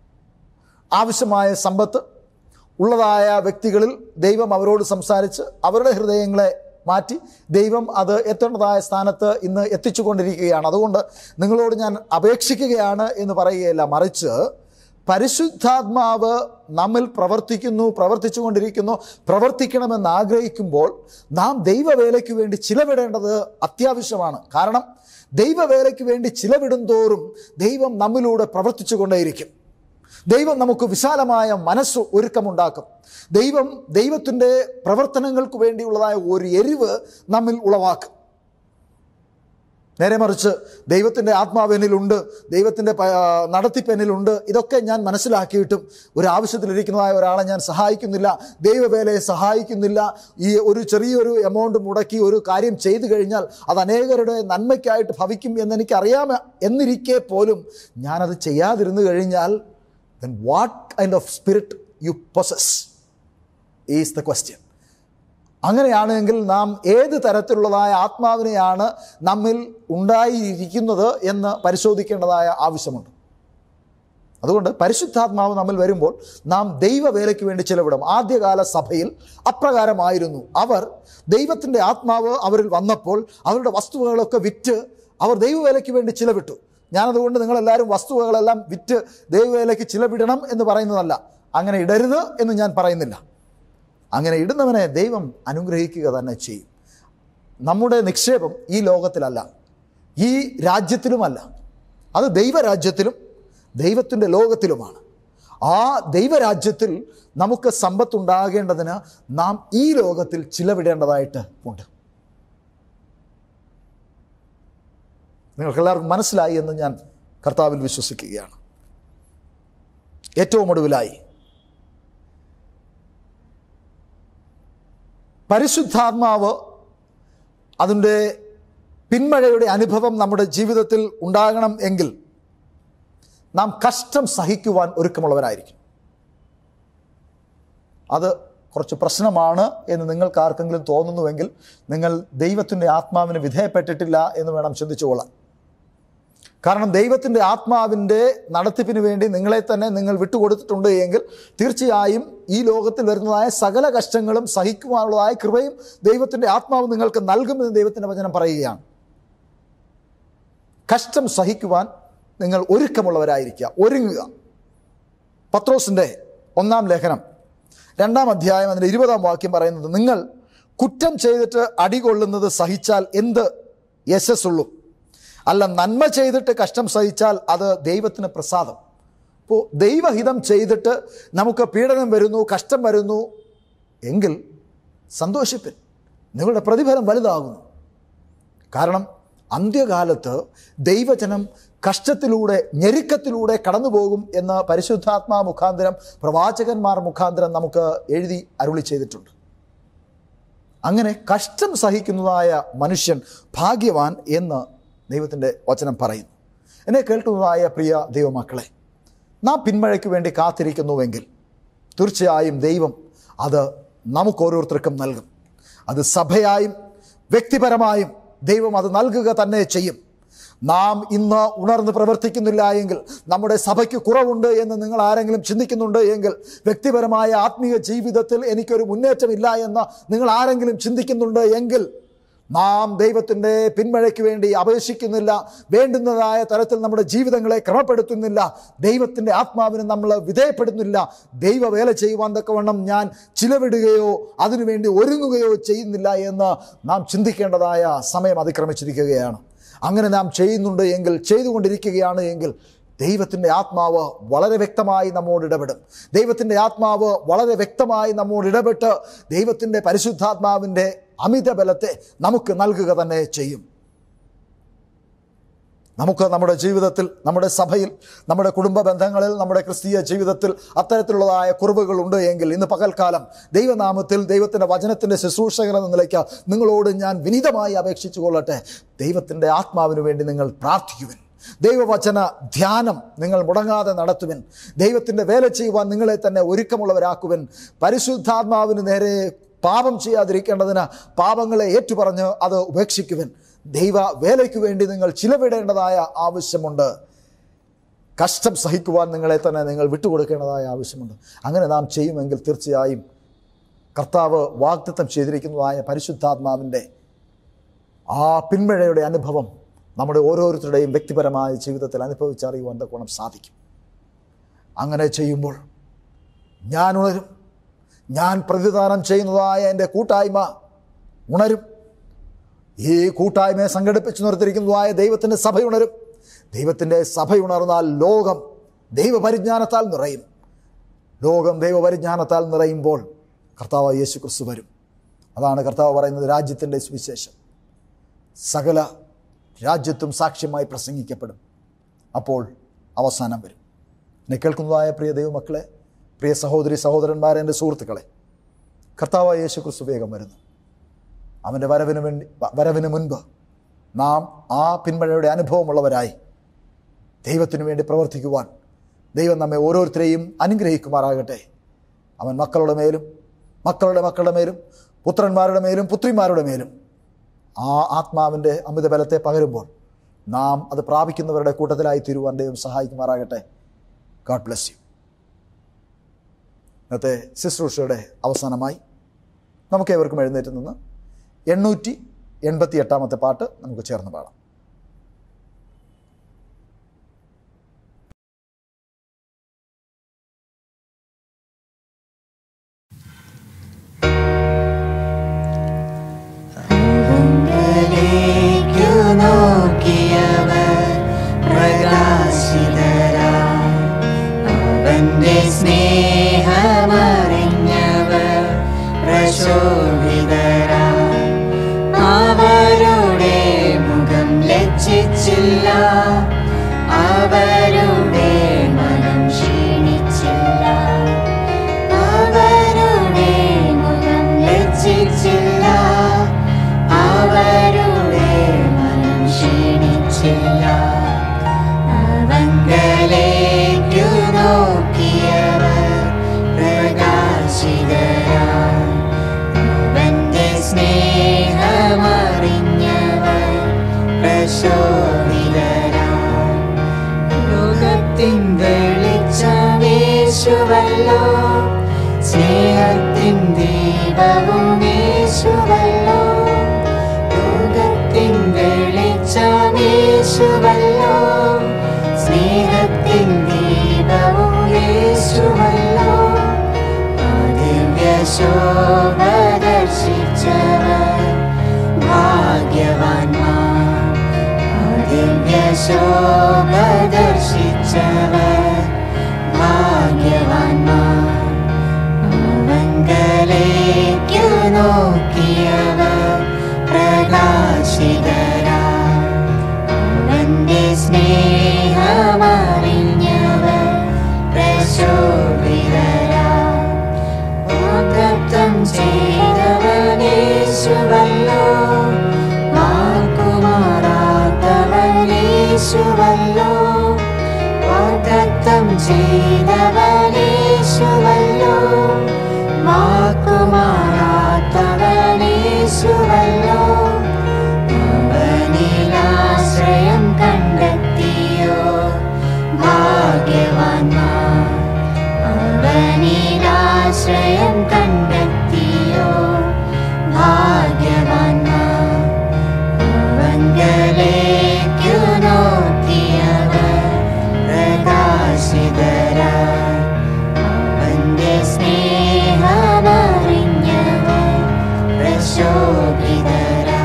ആവശ്യമായ സമ്പത്ത് ഉള്ളതായ വ്യക്തികളിൽ ദൈവം അവരോട് സംസാരിച്ച് അവരുടെ ഹൃദയങ്ങളെ മാറ്റി ദൈവം അത് എത്തേണ്ടതായ സ്ഥാനത്ത് ഇന്ന് എത്തിച്ചുകൊണ്ടിരിക്കുകയാണ് അതുകൊണ്ട് നിങ്ങളോട് ഞാൻ അപേക്ഷിക്കുകയാണ് എന്ന് പറയുകയല്ല മറിച്ച് പരിശുദ്ധാത്മാവ് നമ്മിൽ പ്രവർത്തിക്കുന്നു പ്രവർത്തിച്ചു കൊണ്ടിരിക്കുന്നു പ്രവർത്തിക്കണമെന്ന് ആഗ്രഹിക്കുമ്പോൾ നാം ദൈവവേലയ്ക്ക് വേണ്ടി ചിലവിടേണ്ടത് അത്യാവശ്യമാണ് കാരണം ദൈവവേലയ്ക്ക് വേണ്ടി ചിലവിടും തോറും ദൈവം നമ്മിലൂടെ പ്രവർത്തിച്ചു കൊണ്ടേയിരിക്കും ദൈവം നമുക്ക് വിശാലമായ മനസ്സ് ഒരുക്കമുണ്ടാക്കും ദൈവം ദൈവത്തിൻ്റെ പ്രവർത്തനങ്ങൾക്ക് വേണ്ടിയുള്ളതായ ഒരു എരിവ് നമ്മിൽ ഉളവാക്കും നേരെ മറിച്ച് ദൈവത്തിൻ്റെ ആത്മാവ് എന്നിലുണ്ട് ദൈവത്തിൻ്റെ പ- ആ, നടത്തിപ്പ് എന്നിലുണ്ട് ഇതൊക്കെ ഞാൻ മനസ്സിലാക്കിയിട്ടും ഒരു ആവശ്യത്തിലിരിക്കുന്നതായ ഒരാളെ ഞാൻ സഹായിക്കുന്നില്ല ദൈവവേലയെ സഹായിക്കുന്നില്ല ഈ ഒരു ചെറിയൊരു എമൗണ്ട് മുടക്കി ഒരു കാര്യം ചെയ്തു കഴിഞ്ഞാൽ അത് അനേകരുടെ നന്മയ്ക്കായിട്ട് ഭവിക്കും എന്നെനിക്കറിയാം എന്നിരിക്കെ പോലും ഞാനത് ചെയ്യാതിരുന്നു കഴിഞ്ഞാൽ then what kind of spirit you possess is the question അങ്ങനെയാണെങ്കിൽ നാം ഏത് തരത്തിലുള്ളതായ ആത്മാവിനെയാണ് നമ്മിൽ ഉണ്ടായിരിക്കുന്നത് എന്ന് പരിശോധിക്കേണ്ടതായ ആവശ്യമുണ്ട് അതുകൊണ്ട് പരിശുദ്ധാത്മാവ് നമ്മിൽ വരുമ്പോൾ നാം ദൈവവേലയ്ക്ക് വേണ്ടി ചിലവിടും ആദ്യകാല സഭയിൽ അപ്രകാരമായിരുന്നു അവർ ദൈവത്തിൻ്റെ ആത്മാവ് അവരിൽ വന്നപ്പോൾ അവരുടെ വസ്തുവകളൊക്കെ വിറ്റ് അവർ ദൈവവേലയ്ക്ക് വേണ്ടി ചിലവിട്ടു ഞാനതുകൊണ്ട് നിങ്ങളെല്ലാവരും വസ്തുവകളെല്ലാം വിറ്റ് ദൈവവേലയ്ക്ക് ചിലവിടണം എന്ന് പറയുന്നതല്ല അങ്ങനെ ഇടരുത് എന്ന് ഞാൻ പറയുന്നില്ല അങ്ങനെ ഇടുന്നവനെ ദൈവം അനുഗ്രഹിക്കുക തന്നെ ചെയ്യും നമ്മുടെ നിക്ഷേപം ഈ ലോകത്തിലല്ല ഈ രാജ്യത്തിലുമല്ല അത് ദൈവരാജ്യത്തിലും ദൈവത്തിൻ്റെ ലോകത്തിലുമാണ് ആ ദൈവരാജ്യത്തിൽ നമുക്ക് സമ്പത്തുണ്ടാകേണ്ടതിന് നാം ഈ ലോകത്തിൽ ചിലവിടേണ്ടതായിട്ട് ഉണ്ട് നിങ്ങൾക്കെല്ലാവർക്കും മനസ്സിലായി എന്ന് ഞാൻ കർത്താവിൽ വിശ്വസിക്കുകയാണ് ഏറ്റവും ഒടുവിലായി പരിശുദ്ധാത്മാവ് അതിൻ്റെ പിന്മഴയുടെ അനുഭവം നമ്മുടെ ജീവിതത്തിൽ ഉണ്ടാകണം എങ്കിൽ നാം കഷ്ടം സഹിക്കുവാൻ ഒരുക്കമുള്ളവരായിരിക്കും അത് കുറച്ച് പ്രശ്നമാണ് എന്ന് നിങ്ങൾക്ക് ആർക്കെങ്കിലും തോന്നുന്നുവെങ്കിൽ നിങ്ങൾ ദൈവത്തിൻ്റെ ആത്മാവിന് വിധേയപ്പെട്ടിട്ടില്ല എന്ന് വേണം ചിന്തിച്ചുകൊള്ളാൻ കാരണം ദൈവത്തിൻ്റെ ആത്മാവിൻ്റെ നടത്തിപ്പിന് വേണ്ടി നിങ്ങളെ തന്നെ നിങ്ങൾ വിട്ടുകൊടുത്തിട്ടുണ്ട് എങ്കിൽ തീർച്ചയായും ഈ ലോകത്തിൽ വരുന്നതായ സകല കഷ്ടങ്ങളും സഹിക്കുവാനുള്ളതായ കൃപയും ദൈവത്തിൻ്റെ ആത്മാവ് നിങ്ങൾക്ക് നൽകുമെന്ന് ദൈവത്തിൻ്റെ വചനം പറയുകയാണ് കഷ്ടം സഹിക്കുവാൻ നിങ്ങൾ ഒരുക്കമുള്ളവരായിരിക്കുക ഒരുങ്ങുക പത്രോസിൻ്റെ ഒന്നാം ലേഖനം രണ്ടാം അധ്യായം അതിൻ്റെ ഇരുപതാം വാക്യം പറയുന്നത് നിങ്ങൾ കുറ്റം ചെയ്തിട്ട് അടികൊള്ളുന്നത് സഹിച്ചാൽ എന്ത് യശസ്സുള്ളൂ അല്ല നന്മ ചെയ്തിട്ട് കഷ്ടം സഹിച്ചാൽ അത് ദൈവത്തിന് പ്രസാദം അപ്പോൾ ദൈവഹിതം ചെയ്തിട്ട് നമുക്ക് പീഡനം വരുന്നു കഷ്ടം വരുന്നു എങ്കിൽ സന്തോഷിപ്പിൻ നിങ്ങളുടെ പ്രതിഫലം വലുതാകുന്നു കാരണം അന്ത്യകാലത്ത് ദൈവജനം കഷ്ടത്തിലൂടെ ഞെരുക്കത്തിലൂടെ കടന്നു പോകും എന്ന് പരിശുദ്ധാത്മാ മുഖാന്തരം പ്രവാചകന്മാർ മുഖാന്തരം നമുക്ക് എഴുതി അരുളി ചെയ്തിട്ടുണ്ട് അങ്ങനെ കഷ്ടം സഹിക്കുന്നതായ മനുഷ്യൻ ഭാഗ്യവാൻ എന്ന് ദൈവത്തിൻ്റെ വചനം പറയുന്നു എന്നെ കേൾക്കുന്നതായ പ്രിയ ദൈവമക്കളെ നാം പിന്മഴയ്ക്ക് വേണ്ടി കാത്തിരിക്കുന്നുവെങ്കിൽ തീർച്ചയായും ദൈവം അത് നമുക്ക് ഓരോരുത്തർക്കും നൽകും അത് സഭയായും വ്യക്തിപരമായും ദൈവം അത് നൽകുക തന്നെ ചെയ്യും നാം ഇന്ന് ഉണർന്ന് പ്രവർത്തിക്കുന്നില്ല എങ്കിൽ നമ്മുടെ സഭയ്ക്ക് കുറവുണ്ട് എന്ന് നിങ്ങൾ ആരെങ്കിലും ചിന്തിക്കുന്നുണ്ട് എങ്കിൽ വ്യക്തിപരമായ ആത്മീയ ജീവിതത്തിൽ എനിക്കൊരു മുന്നേറ്റമില്ല എന്ന് നിങ്ങൾ ആരെങ്കിലും ചിന്തിക്കുന്നുണ്ട് എങ്കിൽ നാം ദൈവത്തിൻ്റെ പിന്മഴയ്ക്ക് വേണ്ടി അപേക്ഷിക്കുന്നില്ല വേണ്ടുന്നതായ തരത്തിൽ നമ്മുടെ ജീവിതങ്ങളെ ക്രമപ്പെടുത്തുന്നില്ല ദൈവത്തിൻ്റെ ആത്മാവിന് നമ്മൾ വിധേയപ്പെടുന്നില്ല ദൈവവേല ചെയ്യുവാൻ തക്കവണ്ണം ഞാൻ ചിലവിടുകയോ അതിനുവേണ്ടി ഒരുങ്ങുകയോ ചെയ്യുന്നില്ല എന്ന് നാം ചിന്തിക്കേണ്ടതായ സമയം അതിക്രമിച്ചിരിക്കുകയാണ് അങ്ങനെ നാം ചെയ്യുന്നുണ്ട് എങ്കിൽ ചെയ്തുകൊണ്ടിരിക്കുകയാണ് എങ്കിൽ ദൈവത്തിൻ്റെ ആത്മാവ് വളരെ വ്യക്തമായി നമ്മോട് ഇടപെടും ദൈവത്തിൻ്റെ ആത്മാവ് വളരെ വ്യക്തമായി നമ്മോട് ഇടപെട്ട് ദൈവത്തിൻ്റെ പരിശുദ്ധാത്മാവിൻ്റെ അമിത ബലത്തെ നമുക്ക് നൽകുക തന്നെ ചെയ്യും നമുക്ക് നമ്മുടെ ജീവിതത്തിൽ നമ്മുടെ സഭയിൽ നമ്മുടെ കുടുംബ ബന്ധങ്ങളിൽ നമ്മുടെ ക്രിസ്തീയ ജീവിതത്തിൽ അത്തരത്തിലുള്ളതായ കുറവുകളുണ്ട് എങ്കിൽ ഇന്ന് പകൽക്കാലം ദൈവനാമത്തിൽ ദൈവത്തിൻ്റെ വചനത്തിൻ്റെ ശുശ്രൂഷകർ എന്ന നിലയ്ക്ക് നിങ്ങളോട് ഞാൻ വിനീതമായി അപേക്ഷിച്ചു കൊള്ളട്ടെ ദൈവത്തിൻ്റെ ആത്മാവിന് വേണ്ടി നിങ്ങൾ പ്രാർത്ഥിക്കുവിൻ ദൈവവചന ധ്യാനം നിങ്ങൾ മുടങ്ങാതെ നടത്തുവിൻ ദൈവത്തിൻ്റെ വേല ചെയ്യുവാൻ നിങ്ങളെ തന്നെ ഒരുക്കമുള്ളവരാക്കുവിൻ പരിശുദ്ധാത്മാവിന് നേരെ പാപം ചെയ്യാതിരിക്കേണ്ടതിന് പാപങ്ങളെ ഏറ്റുപറഞ്ഞ് അത് ഉപേക്ഷിക്കുവിൻ ദൈവ വേലയ്ക്ക് വേണ്ടി നിങ്ങൾ ചിലവിടേണ്ടതായ ആവശ്യമുണ്ട് കഷ്ടം സഹിക്കുവാൻ നിങ്ങളെ തന്നെ നിങ്ങൾ വിട്ടുകൊടുക്കേണ്ടതായ ആവശ്യമുണ്ട് അങ്ങനെ നാം ചെയ്യുമെങ്കിൽ തീർച്ചയായും കർത്താവ് വാഗ്ദത്തം ചെയ്തിരിക്കുന്നതായ പരിശുദ്ധാത്മാവിൻ്റെ ആ പിന്മഴയുടെ അനുഭവം നമ്മുടെ ഓരോരുത്തരുടെയും വ്യക്തിപരമായ ജീവിതത്തിൽ അനുഭവിച്ചറിയുവാൻ തക്കോണം സാധിക്കും അങ്ങനെ ചെയ്യുമ്പോൾ ഞാൻ ഉണരും ഞാൻ പ്രതിദാനം ചെയ്യുന്നതായ എൻ്റെ കൂട്ടായ്മ ഉണരും ഈ കൂട്ടായ്മയെ സംഘടിപ്പിച്ചു നിർത്തിയിരിക്കുന്നതായ ദൈവത്തിൻ്റെ സഭയുണരും ദൈവത്തിൻ്റെ സഭയുണർന്നാൽ ലോകം ദൈവപരിജ്ഞാനത്താൽ നിറയും ലോകം ദൈവപരിജ്ഞാനത്താൽ നിറയുമ്പോൾ കർത്താവ് യേശു ക്രിസ്തു വരും അതാണ് കർത്താവ് പറയുന്നത് രാജ്യത്തിൻ്റെ സുവിശേഷം സകല രാജ്യത്തും സാക്ഷ്യമായി പ്രസംഗിക്കപ്പെടും അപ്പോൾ അവസാനം വരും എന്നെ കേൾക്കുന്നതായ പ്രിയ ദൈവമക്കളെ പ്രിയ സഹോദരി സഹോദരന്മാരെ എൻ്റെ സുഹൃത്തുക്കളെ കർത്താവായ യേശു ക്രിസ്തു വേഗം വരുന്നു അവൻ്റെ വരവിന് വേണ്ടി വരവിന് മുൻപ് നാം ആ പിന്മഴയുടെ അനുഭവമുള്ളവരായി ദൈവത്തിനു വേണ്ടി പ്രവർത്തിക്കുവാൻ ദൈവം നമ്മെ ഓരോരുത്തരെയും അനുഗ്രഹിക്കുമാറാകട്ടെ അവൻ മക്കളുടെ മേലും മക്കളുടെ മക്കളുടെ മേലും പുത്രന്മാരുടെ മേലും പുത്രിമാരുടെ മേലും ആ ആത്മാവിൻ്റെ അമിത ബലത്തെ പകരുമ്പോൾ നാം അത് പ്രാപിക്കുന്നവരുടെ കൂട്ടത്തിലായി തീരുവാൻ ദൈവം സഹായിക്കുമാറാകട്ടെ ഗാഡ് ബ്ലെസ് യു ഇന്നത്തെ ശുശ്രൂഷയുടെ അവസാനമായി നമുക്ക് ഏവർക്കും എഴുന്നേറ്റ് നിന്ന് എണ്ണൂറ്റി എൺപത്തി എട്ടാമത്തെ പാട്ട് നമുക്ക് ചേർന്ന് പാടാം ലേക്കു നോക്കിയവർ പ്രകാശിതരാ അവന്റെ സ്നേഹമറിഞ്ഞവർ പ്രശോഭിതരാ അവരുടെ മുഖം ലജ്ജിച്ചില്ല അവരുടെ മനം ക്ഷീണിച്ചില്ല അവരുടെ മുഖം ലജ്ജിച്ചില്ല അവരുടെ മനം ക്ഷീണിച്ചില്ല അവങ്കലേക്കു നോക്കിയവർ പ്രകാശിതരാ അവന്റെ സ്നേഹമറിഞ്ഞവർ പ്രശോഭിതരാ ലോകത്തിൻ വെളിച്ചമേശുവല്ലോ സ്നേഹത്തിൻ ദീപവും യേശുവല്ലോ ലോകത്തിൻ വെളിച്ചമേശുവല്ലോ സ്നേഹത്തിൻ ദീപവും യേശുവല്ലോ ആ ദിവ്യശോഭ ദർശിച്ചവർ ഭാഗ്യവാന്മാർ ആ ദിവ്യശോഭ ദർശിച്ചവർ ഭാഗ്യവാന്മാർ അവങ്കലേക്കു നോക്കിയവർ പ്രകാശിതരാ അവന്റെ സ്നേഹമറിഞ്ഞവർ പ്രശോഭിതരാ വാഗ്ദത്തം ചെയ്തവനേശുവല്ലോ വാക്കുമാറാത്തവനേശുവല്ലോ വാഗ്ദത്തം ചെയ്തവനേശുവല്ലോ വാക്കുമാറാത്തവനേശുവല്ലോ അവനിലാശ്രയം കണ്ടെത്തിയോ ഭാഗ്യവാന്മാർ അവനിലാശ്രയം കണ്ടെത്തിയോ ഭാഗ്യവാന്മാർ അവങ്കലേക്കു നോക്കിയവർ പ്രകാശിതരാ അവന്റെ സ്നേഹമറിഞ്ഞവർ പ്രശോഭിതരാ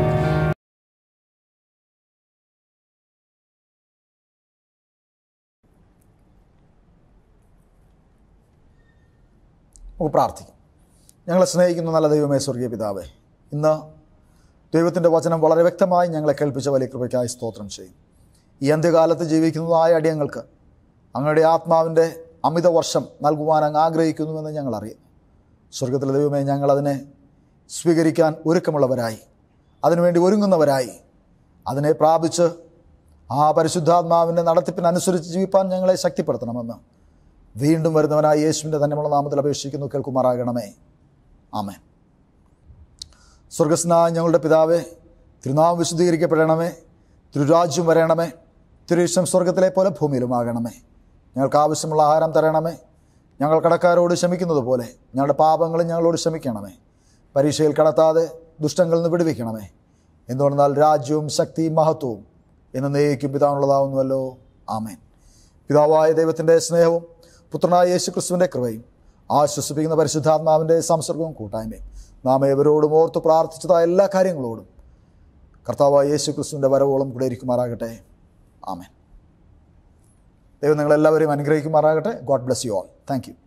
നമുക്ക് പ്രാർത്ഥിക്കാം ഞങ്ങളെ സ്നേഹിക്കുന്ന നല്ല ദൈവമേ സ്വർഗീയ പിതാവേ ഇന്ന് ദൈവത്തിൻ്റെ വചനം വളരെ വ്യക്തമായി ഞങ്ങളെ കേൾപ്പിച്ച വലിയ കൃപയ്ക്കായി സ്തോത്രം ചെയ്യും ഈ അന്ത്യകാലത്ത് ജീവിക്കുന്നതായ അടിയങ്ങൾക്ക് അങ്ങയുടെ ആത്മാവിൻ്റെ അമിത വർഷം നൽകുവാൻ അങ്ങ് ആഗ്രഹിക്കുന്നുവെന്ന് ഞങ്ങൾ അറിയുന്നു സ്വർഗത്തിലെ ദൈവമേ ഞങ്ങളതിനെ സ്വീകരിക്കാൻ ഒരുക്കമുള്ളവരായി അതിനുവേണ്ടി ഒരുങ്ങുന്നവരായി അതിനെ പ്രാപിച്ച് ആ പരിശുദ്ധാത്മാവിൻ്റെ നടത്തിപ്പിനനുസരിച്ച് ജീവിപ്പാൻ ഞങ്ങളെ ശക്തിപ്പെടുത്തണമെന്ന് വീണ്ടും വരുന്നവനായ യേശുവിൻ്റെ തന്നെയുള്ള നാമത്തിൽ അപേക്ഷിക്കുന്നു കേൾക്കുമാറാകണമേ ആമേൻ സ്വർഗസ്നായ ഞങ്ങളുടെ പിതാവേ തിരുനാമം വിശുദ്ധീകരിക്കപ്പെടണമേ തിരുരാജ്യം വരണമേ തിരുവിഷം സ്വർഗത്തിലെ പോലെ ഭൂമിയിലുമാകണമേ ഞങ്ങൾക്ക് ആവശ്യമുള്ള ആഹാരം തരണമേ ഞങ്ങൾ കടക്കാരോട് ക്ഷമിക്കുന്നത് പോലെ ഞങ്ങളുടെ പാപങ്ങൾ ഞങ്ങളോട് ക്ഷമിക്കണമേ പരീക്ഷയിൽ കടത്താതെ ദുഷ്ടങ്ങളിൽ നിന്ന് വിടുവിക്കണമേ എന്തുകൊണ്ടെന്നാൽ രാജ്യവും ശക്തിയും മഹത്വവും എന്ന് നെയ്ക്കും പിതാവുള്ളതാവുന്നുവല്ലോ ആമേൻ പിതാവായ ദൈവത്തിൻ്റെ സ്നേഹവും പുത്രനായ യേശു ക്രിസ്തുവിൻ്റെ കൃപയും ആശ്വസിപ്പിക്കുന്ന പരിശുദ്ധാത്മാവിൻ്റെ സംസർഗവും കൂട്ടായ്മയും നാം ഏവരോടും ഓർത്ത് പ്രാർത്ഥിച്ചതായ എല്ലാ കാര്യങ്ങളോടും കർത്താവായ യേശു ക്രിസ്തുവിൻ്റെ വരവോളം കൂടെ ഇരിക്കുമാറാകട്ടെ ആമേൻ ദൈവം നിങ്ങളെല്ലാവരെയും അനുഗ്രഹിക്കുമാറാകട്ടെ God bless you all thank U